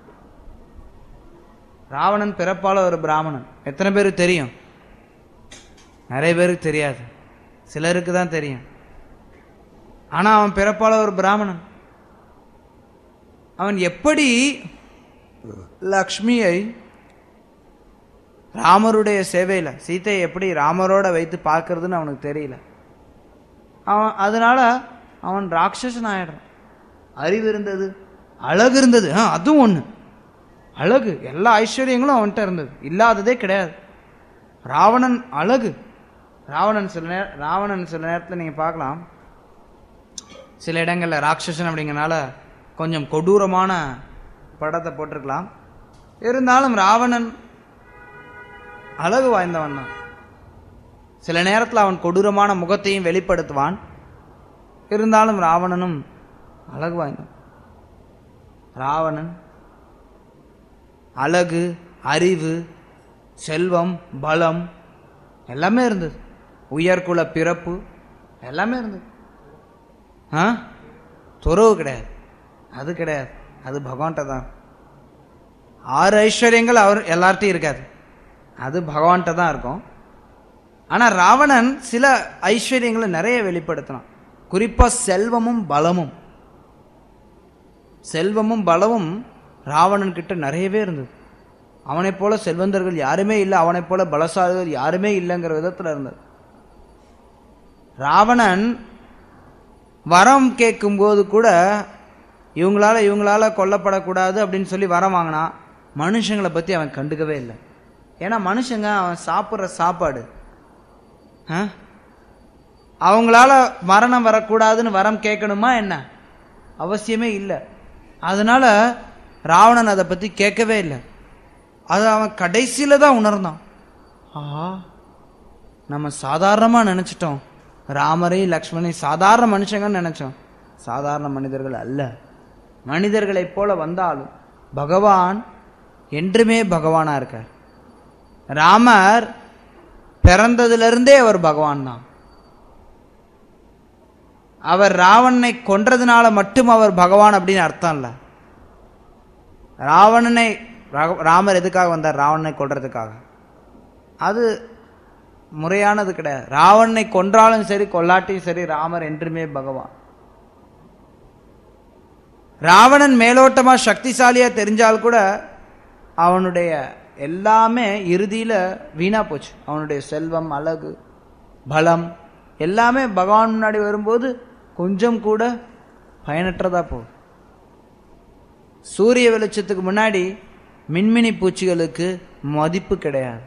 ராவணன் பிறப்பால ஒரு பிராமணன் எத்தனை பேருக்கு தெரியும் நிறைய பேருக்கு தெரியாது சிலருக்கு தான் தெரியும் ஆனா அவன் பிறப்பால ஒரு பிராமணன் அவன் எப்படி லக்ஷ்மியை ராமருடைய சேவையில சீதையை எப்படி ராமரோட வைத்து பார்க்கறதுன்னு அவனுக்கு தெரியல அவன் அதனால அவன் ராட்சசன் ஆயிடுறான் அறிவு இருந்தது அழகு இருந்தது ஆ, அதுவும் ஒண்ணு அழகு எல்லா ஐஸ்வர்யங்களும் அவன்கிட்ட இருந்தது இல்லாததே கிடையாது ராவணன் அழகு ராவணன் சில நேர ராவணன் சில நேரத்தில் நீங்க பார்க்கலாம் சில இடங்கள்ல ராட்சசன் அப்படிங்கறனால கொஞ்சம் கொடூரமான படத்தை போட்டிருக்கலாம் இருந்தாலும் ராவணன் அழகு வாய்ந்தவன் தான் சில நேரத்தில் அவன் கொடூரமான முகத்தையும் வெளிப்படுத்துவான் இருந்தாலும் ராவணனும் அழகு வாய்ந்தவன் ராவணன் அழகு அறிவு செல்வம் பலம் எல்லாமே இருந்தது உயர்குல பிறப்பு எல்லாமே இருந்தது ஆ துறவு கிடையாது அது கிடையாது அது பகவான்கிட்ட தான் ஆறு ஐஸ்வர்யங்கள் அவர் எல்லார்ட்டையும் இருக்காது அது பகவான்கிட்ட தான் இருக்கும் ஆனா ராவணன் சில ஐஸ்வர்யங்களை நிறைய வெளிப்படுத்தினான் குறிப்பா செல்வமும் பலமும் செல்வமும் பலமும் ராவணன் கிட்ட நிறையவே இருந்தது அவனைப் போல செல்வந்தர்கள் யாருமே இல்லை அவனைப் போல பலசாலிகள் யாருமே இல்லைங்கிற விதத்துல இருந்தது ராவணன் வரம் கேட்கும்போது கூட இவங்களால இவங்களால கொல்லப்படக்கூடாது அப்படின்னு சொல்லி வரம் வாங்கினான் மனுஷங்களை பத்தி அவன் கண்டுக்கவே இல்லை ஏன்னா மனுஷங்க அவன் சாப்பிட்ற சாப்பாடு ஆ? அவங்களால மரணம் வரக்கூடாதுன்னு வரம் கேட்கணுமா என்ன அவசியமே இல்லை அதனால ராவணன் அதை பத்தி கேட்கவே இல்லை அது அவன் கடைசியில தான் உணர்ந்தான் ஆ நம்ம சாதாரணமா நினைச்சிட்டோம் ராமரையும் லக்ஷ்மணையும் சாதாரண மனுஷங்கன்னு நினைச்சோம் சாதாரண மனிதர்கள் அல்ல மனிதர்களைப் போல வந்தாலும் பகவான் என்றுமே பகவானா இருக்கார் ராமர் பிறந்ததிலிருந்தே அவர் பகவான் தான் அவர் ராவணனை கொன்றதுனால மட்டும் அவர் பகவான் அப்படின்னு அர்த்தம் இல்லை ராவணனை ரா- ராமர் எதுக்காக வந்தார் ராவணனை கொல்றதுக்காக அது முறையானது கிடையாது ராவணனை கொன்றாலும் சரி கொல்லாட்டியும் சரி ராமர் என்றுமே பகவான் ராவணன் மேலோட்டமா சக்திசாலியா தெரிஞ்சால் கூட அவனுடைய எல்லாமே இறுதியில வீணா போச்சு அவனுடைய செல்வம் அழகு பலம் எல்லாமே பகவான் முன்னாடி வரும்போது கொஞ்சம் கூட பயனற்றதா போகுது சூரிய வெளிச்சத்துக்கு முன்னாடி மின்மினி பூச்சிகளுக்கு மதிப்பு கிடையாது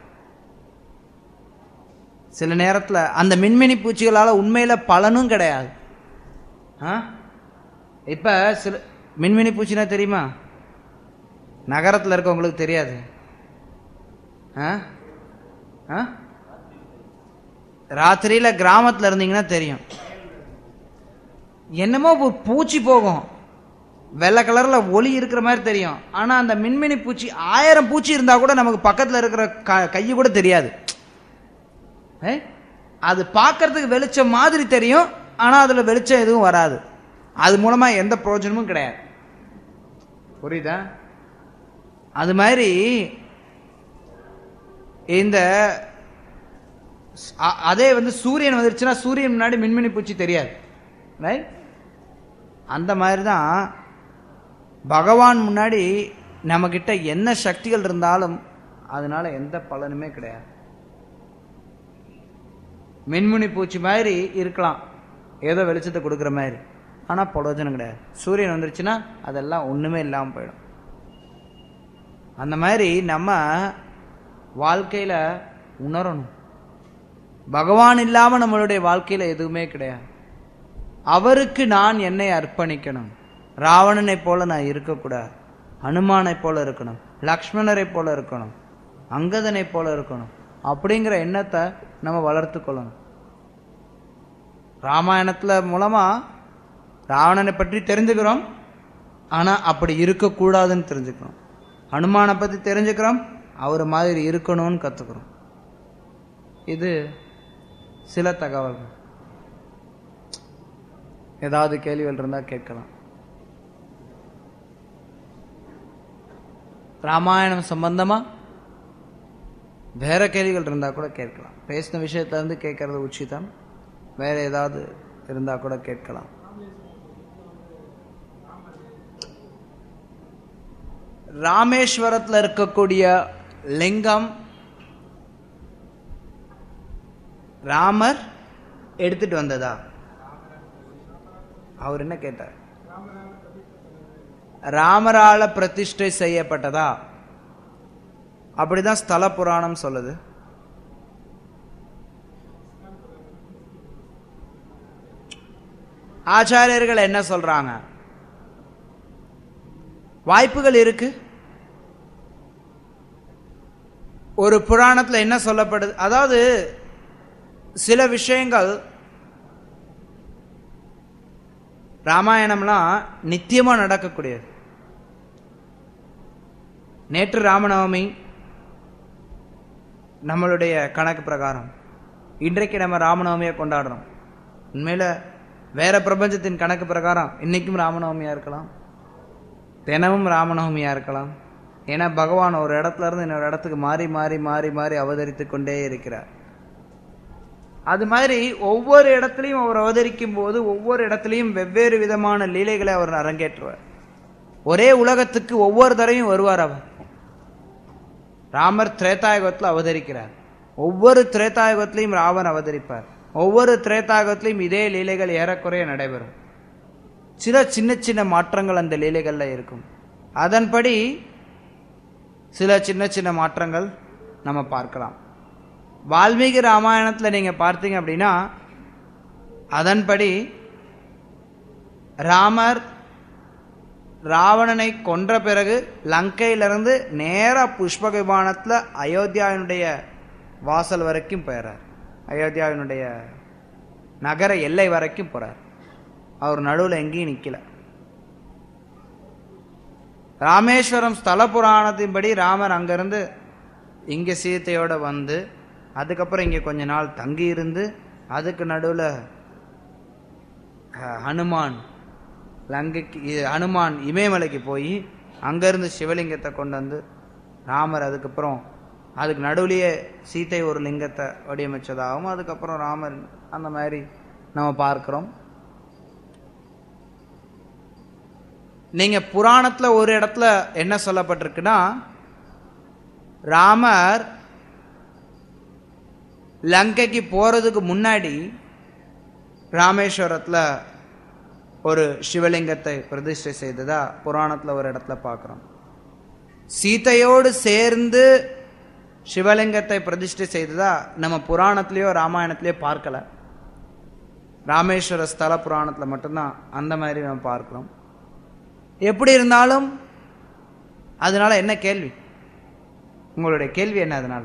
சில நேரத்துல அந்த மின்மினி பூச்சிகளால உண்மையில பலனும் கிடையாது ஆ? இப்ப சில மின்மினி பூச்சினா தெரியுமா நகரத்துல இருக்கவங்களுக்கு தெரியாது ஆ? ஆ? ராத்திரியில கிராமத்துல இருந்தீங்கன்னா தெரியும் என்னமோ ஒரு பூச்சி போகும் வெள்ளை கலர்ல ஒளி இருக்கிற மாதிரி தெரியும் ஆனா அந்த மின்மினி பூச்சி ஆயிரம் பூச்சி இருந்தா கூட நமக்கு பக்கத்துல இருக்கிற க- கையை கூட தெரியாது ஏ? அது பார்க்கறதுக்கு வெளிச்சம் மாதிரி தெரியும் ஆனா அதுல வெளிச்சம் எதுவும் வராது அது மூலமா எந்த பிரயோஜனமும் கிடையாது புரியுதா அது மாதிரி இந்த அ- அதே வந்து சூரியன் வந்துருச்சுன்னா சூரியன் முன்னாடி மின்மினி பூச்சி தெரியாது ரைட் அந்த மாதிரி தான் பகவான் முன்னாடி நம்மக்கிட்ட என்ன சக்திகள் இருந்தாலும் அதனால எந்த பலனுமே கிடையாது மின்முனி பூச்சி மாதிரி இருக்கலாம் ஏதோ வெளிச்சத்தை கொடுக்குற மாதிரி ஆனால் பிரயோஜனம் கிடையாது சூரியன் வந்துருச்சுன்னா அதெல்லாம் ஒன்றுமே இல்லாமல் போயிடும் அந்த மாதிரி நம்ம வாழ்க்கையில் உணரணும் பகவான் இல்லாமல் நம்மளுடைய வாழ்க்கையில் எதுவுமே கிடையாது அவருக்கு நான் என்னை அர்ப்பணிக்கணும் ராவணனை போல நான் இருக்கக்கூடாது ஹனுமானை போல இருக்கணும் லக்ஷ்மணரை போல இருக்கணும் அங்கதனை போல இருக்கணும் அப்படிங்கிற எண்ணத்தை நம்ம வளர்த்து கொள்ளணும் ராமாயணத்துல மூலமா ராவணனை பற்றி தெரிஞ்சுக்கிறோம் ஆனா அப்படி இருக்கக்கூடாதுன்னு தெரிஞ்சுக்கிறோம் ஹனுமானை பத்தி தெரிஞ்சுக்கிறோம் அவர் மாதிரி இருக்கணும்னு கத்துக்கிறோம் இது சில தகவல்கள் ஏதாவது கேள்விகள் இருந்தா கேட்கலாம் ராமாயணம் சம்பந்தமா வேற கேள்விகள் இருந்தா கூட கேட்கலாம் பேசின விஷயத்துல இருந்து கேட்கறது உச்சிதம் வேற ஏதாவது இருந்தா கூட கேட்கலாம் ராமேஸ்வரத்துல இருக்கக்கூடிய லிங்கம் ராமர் எடுத்துட்டு வந்ததா அவர் என்ன கேட்டார் ராமரால பிரதிஷ்டை செய்யப்பட்டதா அப்படிதான் ஸ்தல புராணம் சொல்லுது ஆச்சாரியர்கள் என்ன சொல்றாங்க வாய்ப்புகள் இருக்கு ஒரு புராணத்துல என்ன சொல்லப்படுது அதாவது சில விஷயங்கள் ராமாயணம்லாம் நித்தியமா நடக்கக்கூடியது நேற்று ராமநவமி நம்மளுடைய கணக்கு பிரகாரம் இன்றைக்கு நம்ம ராமநவமியை கொண்டாடுறோம் உண்மையில வேற பிரபஞ்சத்தின் கணக்கு பிரகாரம் இன்னைக்கும் ராமநவமியா இருக்கலாம் தினமும் ராமநவமியா இருக்கலாம் ஏன்னா பகவான் ஒரு இடத்துல இருந்து இன்னொரு இடத்துக்கு மாறி மாறி மாறி மாறி அவதரித்து கொண்டே இருக்கிறார் அது மாதிரி ஒவ்வொரு இடத்துலையும் அவர் அவதரிக்கும் போது ஒவ்வொரு இடத்துலையும் வெவ்வேறு விதமான லீலைகளை அவர் அரங்கேற்றுவார் ஒரே உலகத்துக்கு ஒவ்வொரு தரையும் வருவார் அவர் ராமர் திரேதாயுகத்தில் அவதரிக்கிறார் ஒவ்வொரு திரேதாயுகத்திலையும் ராவன் அவதரிப்பார் ஒவ்வொரு திரேதாயுகத்திலையும் இதே லீலைகள் ஏறக்குறைய நடைபெறும் சில சின்ன சின்ன மாற்றங்கள் அந்த லீலைகள்ல இருக்கும் அதன்படி சில சின்ன சின்ன மாற்றங்கள் நம்ம பார்க்கலாம் வால்மீகி ராமாயணத்தில் நீங்க பார்த்தீங்க அப்படின்னா அதன்படி ராமர் ராவணனை கொன்ற பிறகு லங்கையிலிருந்து நேரா புஷ்பக விமானத்தில் அயோத்தியாவினுடைய வாசல் வரைக்கும் போயிறார் அயோத்தியாவினுடைய நகர எல்லை வரைக்கும் போறார் அவர் நடுவில் எங்கேயும் நிக்கல ராமேஸ்வரம் ஸ்தல புராணத்தின்படி ராமர் அங்கிருந்து இங்க சீதையோட வந்து அதுக்கப்புறம் இங்கே கொஞ்ச நாள் தங்கி இருந்து அதுக்கு நடுவில் ஹனுமான் லங்கைக்கு இ- ஹனுமான் இமயமலைக்கு போய் அங்கேருந்து சிவலிங்கத்தை கொண்டு வந்து ராமர் அதுக்கப்புறம் அதுக்கு நடுவுலயே சீதை ஒரு லிங்கத்தை வடிவமைச்சதாகவும் அதுக்கப்புறம் ராமர் அந்த மாதிரி நம்ம பார்க்கிறோம் நீங்க புராணத்துல ஒரு இடத்துல என்ன சொல்லப்பட்டிருக்குன்னா ராமர் லங்கைக்கு போறதுக்கு முன்னாடி ராமேஸ்வரத்துல ஒரு சிவலிங்கத்தை பிரதிஷ்டை செய்ததா புராணத்துல ஒரு இடத்துல பார்க்கிறோம் சீதையோடு சேர்ந்து சிவலிங்கத்தை பிரதிஷ்டை செய்ததா நம்ம புராணத்திலேயோ ராமாயணத்திலேயோ பார்க்கல ராமேஸ்வர ஸ்தல புராணத்துல மட்டும்தான் அந்த மாதிரி நம்ம பார்க்கிறோம் எப்படி இருந்தாலும் அதனால என்ன கேள்வி உங்களுடைய கேள்வி என்ன அதனால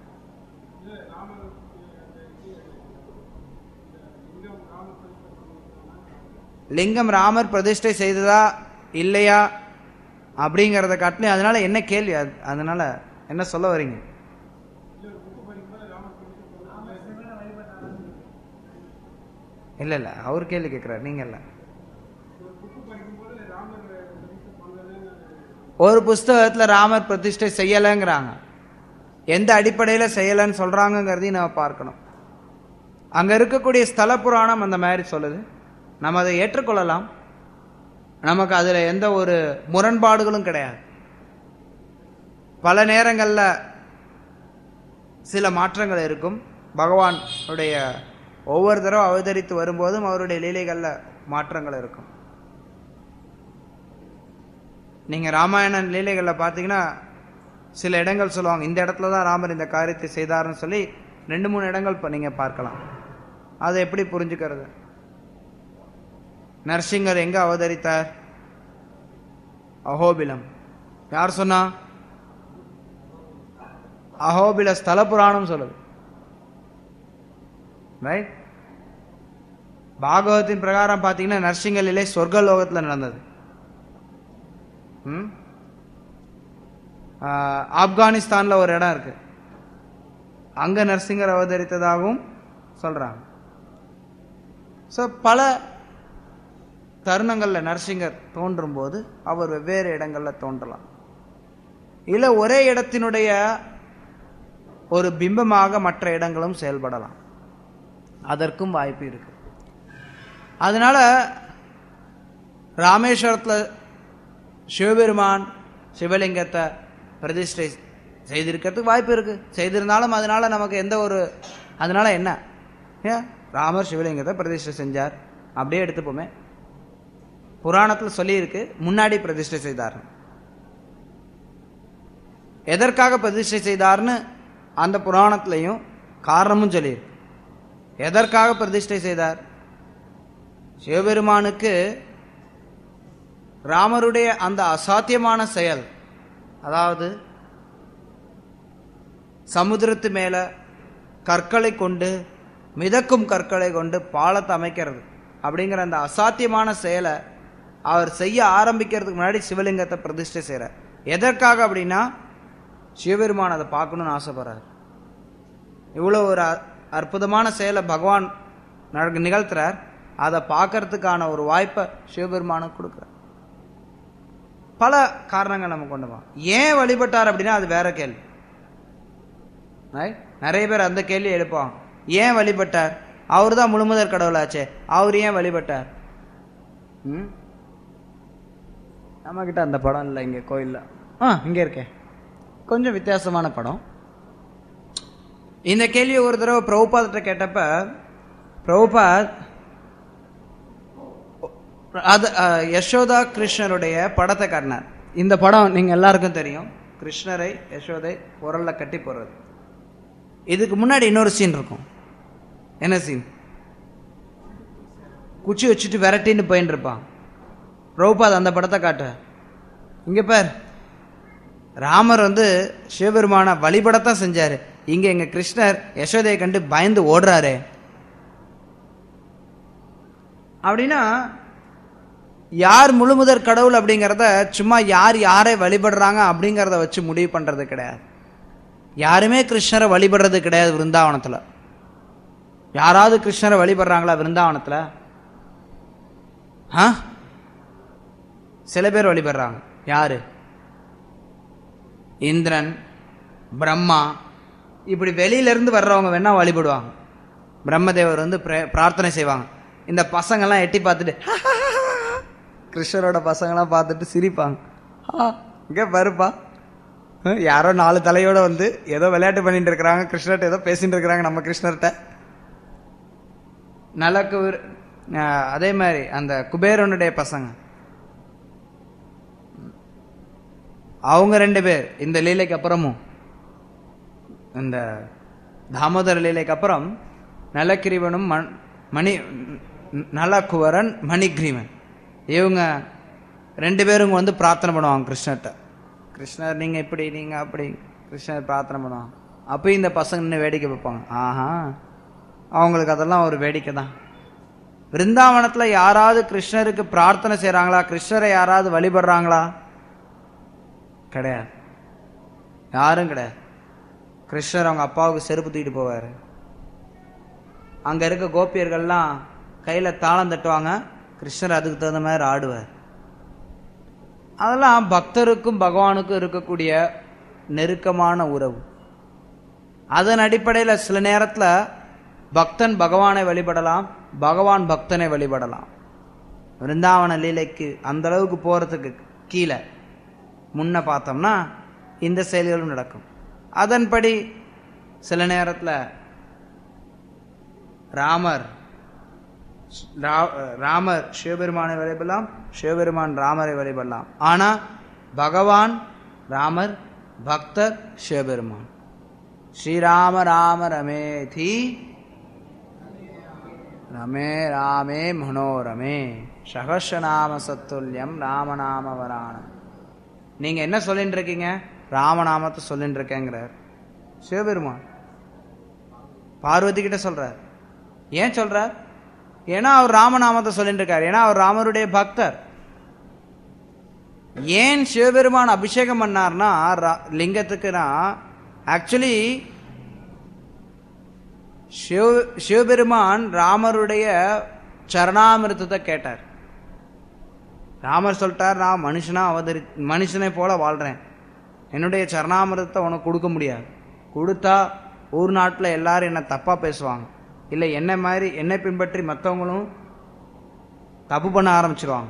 லிங்கம் ராமர் பிரதிஷ்டை செய்ததா இல்லையா அப்படிங்கிறத காட்டிலும் அதனால என்ன கேள்வி அது- அதனால என்ன சொல்ல வரீங்க இல்ல இல்ல அவர் கேள்வி கேட்கிறார் நீங்க இல்ல ஒரு புஸ்தகத்துல ராமர் பிரதிஷ்டை செய்யலைங்கிறாங்க எந்த அடிப்படையில செய்யலைன்னு சொல்றாங்கங்கிறதையும் நம்ம பார்க்கணும் அங்க இருக்கக்கூடிய ஸ்தல புராணம் அந்த மாதிரி சொல்லுது நம்ம அதை ஏற்றுக்கொள்ளலாம் நமக்கு அதுல எந்த ஒரு முரண்பாடுகளும் கிடையாது பல நேரங்கள்ல சில மாற்றங்கள் இருக்கும் பகவான் உடைய ஒவ்வொரு தடவை அவதரித்து வரும்போதும் அவருடைய லீலைகள்ல மாற்றங்கள் இருக்கும் நீங்க ராமாயணன் லீலைகள்ல பார்த்தீங்கன்னா சில இடங்கள் சொல்லுவாங்க இந்த இடத்துல தான் ராமர் இந்த காரியத்தை செய்தார்னு சொல்லி ரெண்டு மூணு இடங்கள் இப்ப நீங்க பார்க்கலாம் அதை எப்படி புரிஞ்சுக்கிறது நரசிங்கர் எங்க அவதரித்தார் அஹோபிலம் யார் சொன்னா அஹோபில ஸ்தல புராணம் சொல்லுது ரைட் பாகவத்தின் பிரகாரம் பார்த்தீங்கன்னா நரசிங்க லீலை சொர்க்க லோகத்தில் நடந்தது ம்? ஆஹ், ஆப்கானிஸ்தான்ல ஒரு இடம் இருக்கு அங்க நரசிங்கர் அவதரித்ததாகவும் சொல்றாங்க ஸோ பல தருணங்கள்ல நரசிங்கர் தோன்றும் போது அவர் வெவ்வேறு இடங்கள்ல தோன்றலாம் இல்ல ஒரே இடத்தினுடைய ஒரு பிம்பமாக மற்ற இடங்களும் செயல்படலாம் அதற்கும் வாய்ப்பு இருக்கு அதனால ராமேஸ்வரத்துல சிவபெருமான் சிவலிங்கத்தை பிரதிஷ்டை செய்திருக்கிறதுக்கு வாய்ப்பு இருக்கு செய்திருந்தாலும் அதனால நமக்கு எந்த ஒரு அதனால என்ன ஏன் ராமர் சிவலிங்கத்தை பிரதிஷ்டை செஞ்சார் அப்படியே எடுத்துப்போமே புராணத்துல சொல்லியிருக்கு முன்னாடி பிரதிஷ்டை செய்தார் எதற்காக பிரதிஷ்டை செய்தார்னு அந்த புராணத்திலையும் காரணமும் சொல்லியிருக்கு எதற்காக பிரதிஷ்டை செய்தார் சிவபெருமானுக்கு ராமருடைய அந்த அசாத்தியமான செயல் அதாவது சமுத்திரத்து மேல கற்களை கொண்டு மிதக்கும் கற்களை கொண்டு பாலத்தை அமைக்கிறது அப்படிங்கிற அந்த அசாத்தியமான செயலை அவர் செய்ய ஆரம்பிக்கிறதுக்கு முன்னாடி சிவலிங்கத்தை பிரதிஷ்டை செய்கிறார் எதற்காக அப்படின்னா சிவபெருமான் அதை பார்க்கணும்னு ஆசைப்படுறார் இவ்வளோ ஒரு அ- அற்புதமான செயலை பகவான் நட- நிகழ்த்துறார் அதை பார்க்கறதுக்கான ஒரு வாய்ப்பை சிவபெருமானுக்கு கொடுக்குறார் பல காரணங்கள் நம்ம கொண்டு வரோம் ஏன் வழிபட்டார் அப்படின்னா அது வேற கேள்வி Right? நிறைய பேர் அந்த கேள்வி எழுப்பாங்க ஏன் வழிபட்டார் அவர் தான் முழுமுதற் கடவுளாச்சே அவர் ஏன் வழிபட்டார் ம்? நம்ம கிட்ட அந்த படம் இல்லை இங்க கோயில்ல ஆ இங்க இருக்கே கொஞ்சம் வித்தியாசமான படம் இந்த கேள்வி ஒரு தடவை பிரபுபாத்கிட்ட கேட்டப்ப பிரபுபாத் அது அஹ், யசோதா கிருஷ்ணருடைய படத்தை காட்டினார் இந்த படம் நீங்க எல்லாருக்கும் தெரியும் கிருஷ்ணரை யசோதை உரல்ல கட்டி போடுறது இதுக்கு முன்னாடி இன்னொரு சீன் இருக்கும் என்ன சீன் குச்சி வச்சுட்டு விரட்டின்னு போயின்னு இருப்பான் பிரபுபாத் அந்த படத்தை காட்டு இங்க பார் ராமர் வந்து சிவபெருமான வழிபடத்தான் செஞ்சாரு இங்க எங்க கிருஷ்ணர் யசோதையை கண்டு பயந்து ஓடுறாரே அப்படின்னா யார் முழுமுதற் கடவுள் அப்படிங்கிறத சும்மா யார் யாரை வழிபடுறாங்க அப்படிங்கிறத வச்சு முடிவு பண்றது கிடையாது யாருமே கிருஷ்ணரை வழிபடுறது கிடையாது விருந்தாவனத்தில் யாராவது கிருஷ்ணரை வழிபடுறாங்களா விருந்தாவனத்தில் ஆ சில பேர் வழிபடுறாங்க யாரு இந்திரன் பிரம்மா இப்படி வெளியில இருந்து வர்றவங்க வேணா வழிபடுவாங்க பிரம்மதேவர் வந்து பிரே- பிரார்த்தனை செய்வாங்க இந்த பசங்கெல்லாம் எட்டி பார்த்துட்டு கிருஷ்ணரோட பசங்கெல்லாம் பார்த்துட்டு சிரிப்பாங்க ஆ இங்கே பாருப்பா ஹம், யாரோ நாலு தலையோட வந்து ஏதோ விளையாட்டு பண்ணிட்டு இருக்கிறாங்க கிருஷ்ணர்கிட்ட ஏதோ பேசிட்டு இருக்கிறாங்க நம்ம கிருஷ்ணர்கிட்ட நலக்கு அதே மாதிரி அந்த குபேரனுடைய பசங்க அவங்க ரெண்டு பேர் இந்த லீலைக்கு அப்புறமும் இந்த தாமோதர லீலைக்கு அப்புறம் நலக்கிரீவனும் மண்- மணி ந- நலக்குவரன் மணிக்ரீவன் இவங்க ரெண்டு பேரும் இங்க வந்து பிரார்த்தனை பண்ணுவாங்க கிருஷ்ணர்கிட்ட கிருஷ்ணர் நீங்க இப்படி நீங்க அப்படி கிருஷ்ணர் பிரார்த்தனை பண்ணுவாங்க அப்பயும் இந்த பசங்க நின்னு வேடிக்கை பார்ப்பாங்க ஆஹா அவங்களுக்கு அதெல்லாம் ஒரு வேடிக்கை தான் விருந்தாவனத்துல யாராவது கிருஷ்ணருக்கு பிரார்த்தனை செய்றாங்களா கிருஷ்ணரை யாராவது வழிபடுறாங்களா கிடையாது யாரும் கிடையாது கிருஷ்ணர் அவங்க அப்பாவுக்கு செருப்பு தூக்கிட்டு போவார் அங்க இருக்க கோபியர்கள்லாம் கையில தாளம் தட்டுவாங்க கிருஷ்ணர் அதுக்கு தகுந்த மாதிரி ஆடுவார் அதெல்லாம் பக்தருக்கும் பகவானுக்கும் இருக்கக்கூடிய நெருக்கமான உறவு அதன் அடிப்படையில் சில நேரத்தில் பக்தன் பகவானை வழிபடலாம் பகவான் பக்தனை வழிபடலாம் விருந்தாவன லீலைக்கு அந்த அளவுக்கு போறதுக்கு கீழே முன்ன பார்த்தோம்னா இந்த செயல்களும் நடக்கும் அதன்படி சில நேரத்தில் ராமர் ரா- ராமர் சிவபெருமானை வழிபடலாம் சிவபெருமான் ராமரை வழிபடலாம் ஆனா பகவான் ராமர் பக்தர் சிவபெருமான் ஸ்ரீராம ராம ரமேதி ரமே ராமே மனோரமே சகஸ்ரநாம சத்துல்யம் ராமநாம வராணம் நீங்க என்ன சொல்லிட்டு இருக்கீங்க ராமநாமத்தை சொல்லிட்டு இருக்கேங்கிறார் சிவபெருமான் பார்வதி கிட்ட சொல்றார் ஏன் சொல்றார் ஏன்னா அவர் ராமநாமத்தை சொல்லிட்டு இருக்கார் ஏன்னா அவர் ராமருடைய பக்தர் ஏன் சிவபெருமான் அபிஷேகம் பண்ணார்னா ரா- லிங்கத்துக்குனா ஆக்சுவலி சிவ சிவபெருமான் ராமருடைய சரணாமிருத்தத்தை கேட்டார் ராமர் சொல்லிட்டார் நான் மனுஷனா அவதரி மனுஷனை போல வாழ்றேன் என்னுடைய சரணாமிரதத்தை உனக்கு கொடுக்க முடியாது கொடுத்தா ஊர் நாட்டில் எல்லாரும் என்னை தப்பா பேசுவாங்க இல்லை என்ன மாதிரி என்னை பின்பற்றி மற்றவங்களும் தப்பு பண்ண ஆரம்பிச்சிருவாங்க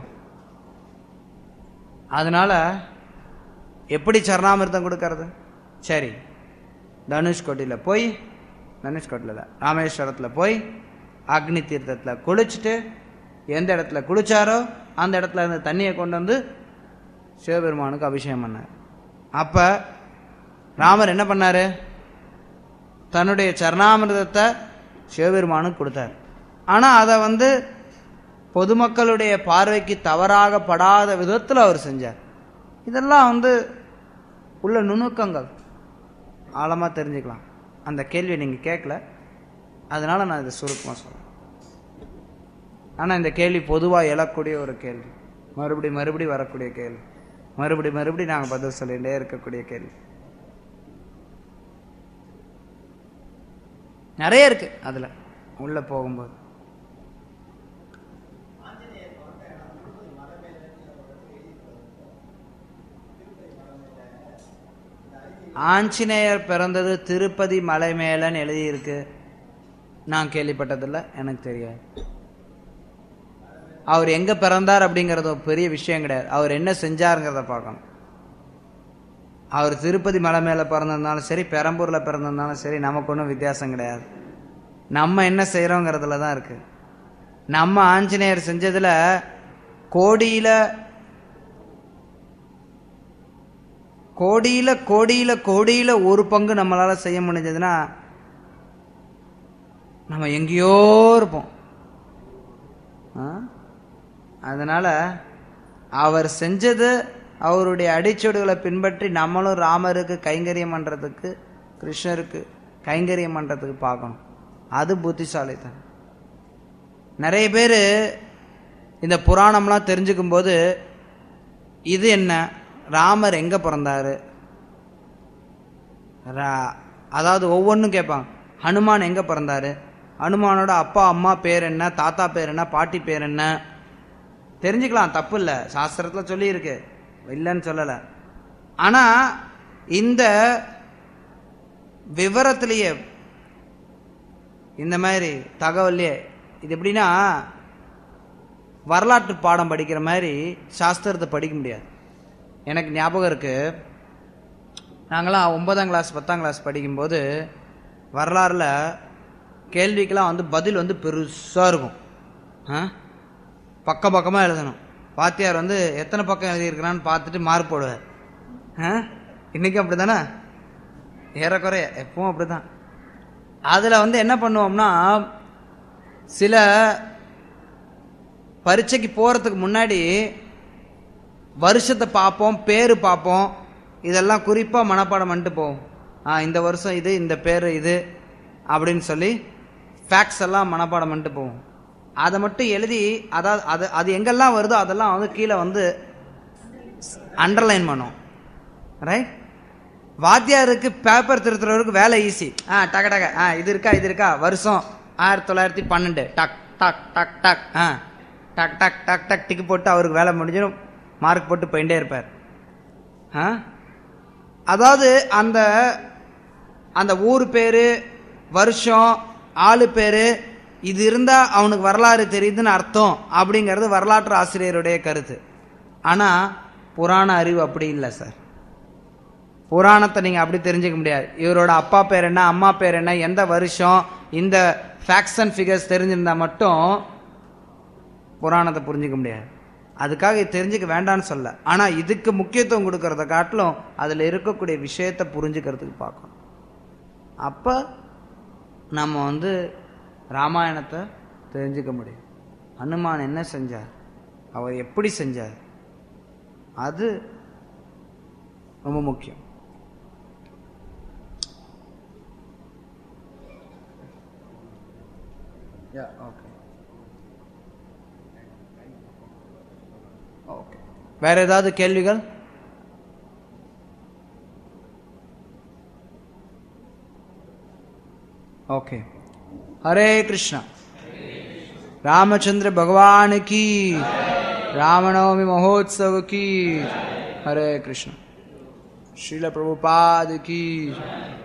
அதனால எப்படி சரணாமிர்தம் கொடுக்கறது சரி தனுஷ்கோட்டியில் போய் தனுஷ்கோட்டில் இல்ல, ராமேஸ்வரத்துல போய் அக்னி தீர்த்தத்தில் குளிச்சுட்டு எந்த இடத்துல குளிச்சாரோ அந்த இடத்துல இருந்து தண்ணியை கொண்டு வந்து சிவபெருமானுக்கு அபிஷேகம் பண்ணார் அப்ப ராமர் என்ன பண்ணாரு தன்னுடைய சரணாமிர்தத்தை சிவபெருமானுக்கு கொடுத்தார் ஆனா அதை வந்து பொதுமக்களுடைய பார்வைக்கு தவறாக படாத விதத்தில் அவர் செஞ்சார் இதெல்லாம் வந்து உள்ள நுணுக்கங்கள் ஆழமா தெரிஞ்சுக்கலாம் அந்த கேள்வியை நீங்க கேட்கல அதனால நான் இதை சுருக்கமாக சொல்றேன் ஆனா இந்த கேள்வி பொதுவா எழக்கூடிய ஒரு கேள்வி மறுபடி மறுபடி வரக்கூடிய கேள்வி மறுபடி மறுபடி நாங்க பதில் சொல்லிட்டே இருக்கக்கூடிய கேள்வி நிறைய இருக்கு அதுல உள்ள போகும்போது ஆஞ்சநேயர் பிறந்தது திருப்பதி மலை மேலன்னு எழுதியிருக்கு நான் கேள்விப்பட்டதில்ல எனக்கு தெரியாது அவர் எங்க பிறந்தார் அப்படிங்கறது ஒரு பெரிய விஷயம் கிடையாது அவர் என்ன செஞ்சாருங்கிறத பார்க்கணும் அவர் திருப்பதி மலை மேல பிறந்திருந்தாலும் சரி பெரம்பூர்ல பிறந்திருந்தாலும் சரி நமக்கு ஒன்றும் வித்தியாசம் கிடையாது நம்ம என்ன செய்யறோங்கிறதுல தான் இருக்கு நம்ம ஆஞ்சநேயர் செஞ்சதுல கோடியில கோடியில கோடியில கோடியில ஒரு பங்கு நம்மளால செய்ய முடிஞ்சதுன்னா நம்ம எங்கேயோ இருப்போம் ஆ? அதனால அவர் செஞ்சது அவருடைய அடிச்சுவடுகளை பின்பற்றி நம்மளும் ராமருக்கு கைங்கரியம் பண்றதுக்கு கிருஷ்ணருக்கு கைங்கரியம் பண்றதுக்கு பார்க்கணும் அது புத்திசாலித்தனம் நிறைய பேர் இந்த புராணம்லாம் தெரிஞ்சுக்கும் போது இது என்ன ராமர் எங்க பிறந்தாரு ரா- அதாவது ஒவ்வொன்றும் கேட்பாங்க ஹனுமான் எங்க பிறந்தாரு ஹனுமானோட அப்பா அம்மா பேர் என்ன தாத்தா பேர் என்ன பாட்டி பேர் என்ன தெரிஞ்சுக்கலாம் தப்பு இல்லை சாஸ்திரத்தில் சொல்லியிருக்கு இல்லைன்னு சொல்லலை ஆனால் இந்த விவரத்திலேயே இந்த மாதிரி தகவல்லையே இது எப்படின்னா வரலாற்று பாடம் படிக்கிற மாதிரி சாஸ்திரத்தை படிக்க முடியாது எனக்கு ஞாபகம் இருக்கு நாங்களாம் ஒன்பதாம் கிளாஸ் பத்தாம் கிளாஸ் படிக்கும்போது வரலாறுல கேள்விக்கெல்லாம் வந்து பதில் வந்து பெருசாக இருக்கும் ஆ பக்கம் பக்கமாக எழுதணும் வாத்தியார் வந்து எத்தனை பக்கம் எழுதியிருக்கிறான்னு பார்த்துட்டு மார்க் போடுவார் ஆ இன்னைக்கு அப்படி தானே ஏறக்குறைய எப்பவும் அப்படி தான் அதில் வந்து என்ன பண்ணுவோம்னா சில பரீட்சைக்கு போகிறதுக்கு முன்னாடி வருஷத்தை பார்ப்போம் பேர் பார்ப்போம் இதெல்லாம் குறிப்பாக மனப்பாடம் பண்ணிட்டு போவோம் ஆ இந்த வருஷம் இது இந்த பேர் இது அப்படின்னு சொல்லி ஃபேக்ட்ஸ் எல்லாம் மனப்பாடம் பண்ணிட்டு போவோம் அதை மட்டும் எழுதி அதாவது அது அது எங்கெல்லாம் வருதோ அதெல்லாம் வந்து கீழே வந்து அண்டர்லைன் பண்ணும் ரைட் வாத்தியாருக்கு பேப்பர் திருத்துறவருக்கு வேலை ஈஸி ஆ டக டக ஆ இது இருக்கா இது இருக்கா வருஷம் ஆயிரத்தி தொள்ளாயிரத்தி பன்னெண்டு டக் டக் டக் டக் ஆ டக் டக் டக் டக் டிக்கு போட்டு அவருக்கு வேலை முடிஞ்சிடும் மார்க் போட்டு போயிட்டே இருப்பார் ஆ அதாவது அந்த அந்த ஊர் பேரு வருஷம் ஆளு பேரு இது இருந்தா அவனுக்கு வரலாறு தெரியுதுன்னு அர்த்தம் அப்படிங்கிறது வரலாற்று ஆசிரியருடைய கருத்து ஆனா புராண அறிவு அப்படி இல்லை சார் புராணத்தை நீங்க அப்படி தெரிஞ்சுக்க முடியாது இவரோட அப்பா பேர் என்ன அம்மா பேர் என்ன எந்த வருஷம் இந்த ஃபேக்ட்ஸ் அண்ட் ஃபிகர்ஸ் தெரிஞ்சிருந்தா மட்டும் புராணத்தை புரிஞ்சுக்க முடியாது அதுக்காக இது தெரிஞ்சுக்க வேண்டாம்னு சொல்ல ஆனா இதுக்கு முக்கியத்துவம் கொடுக்கறத காட்டிலும் அதுல இருக்கக்கூடிய விஷயத்தை புரிஞ்சுக்கிறதுக்கு பார்க்கணும் அப்ப நம்ம வந்து ராமாயணத்தை தெரிஞ்சுக்க முடியும் ஹனுமான் என்ன செஞ்சார் அவர் எப்படி செஞ்சார் அது ரொம்ப முக்கியம் Yeah, okay. Okay. வேற ஏதாவது கேள்விகள் ओके हरे कृष्णा रामचंद्र भगवान की रामनवमी महोत्सव की हरे कृष्ण श्रील प्रभुपाद की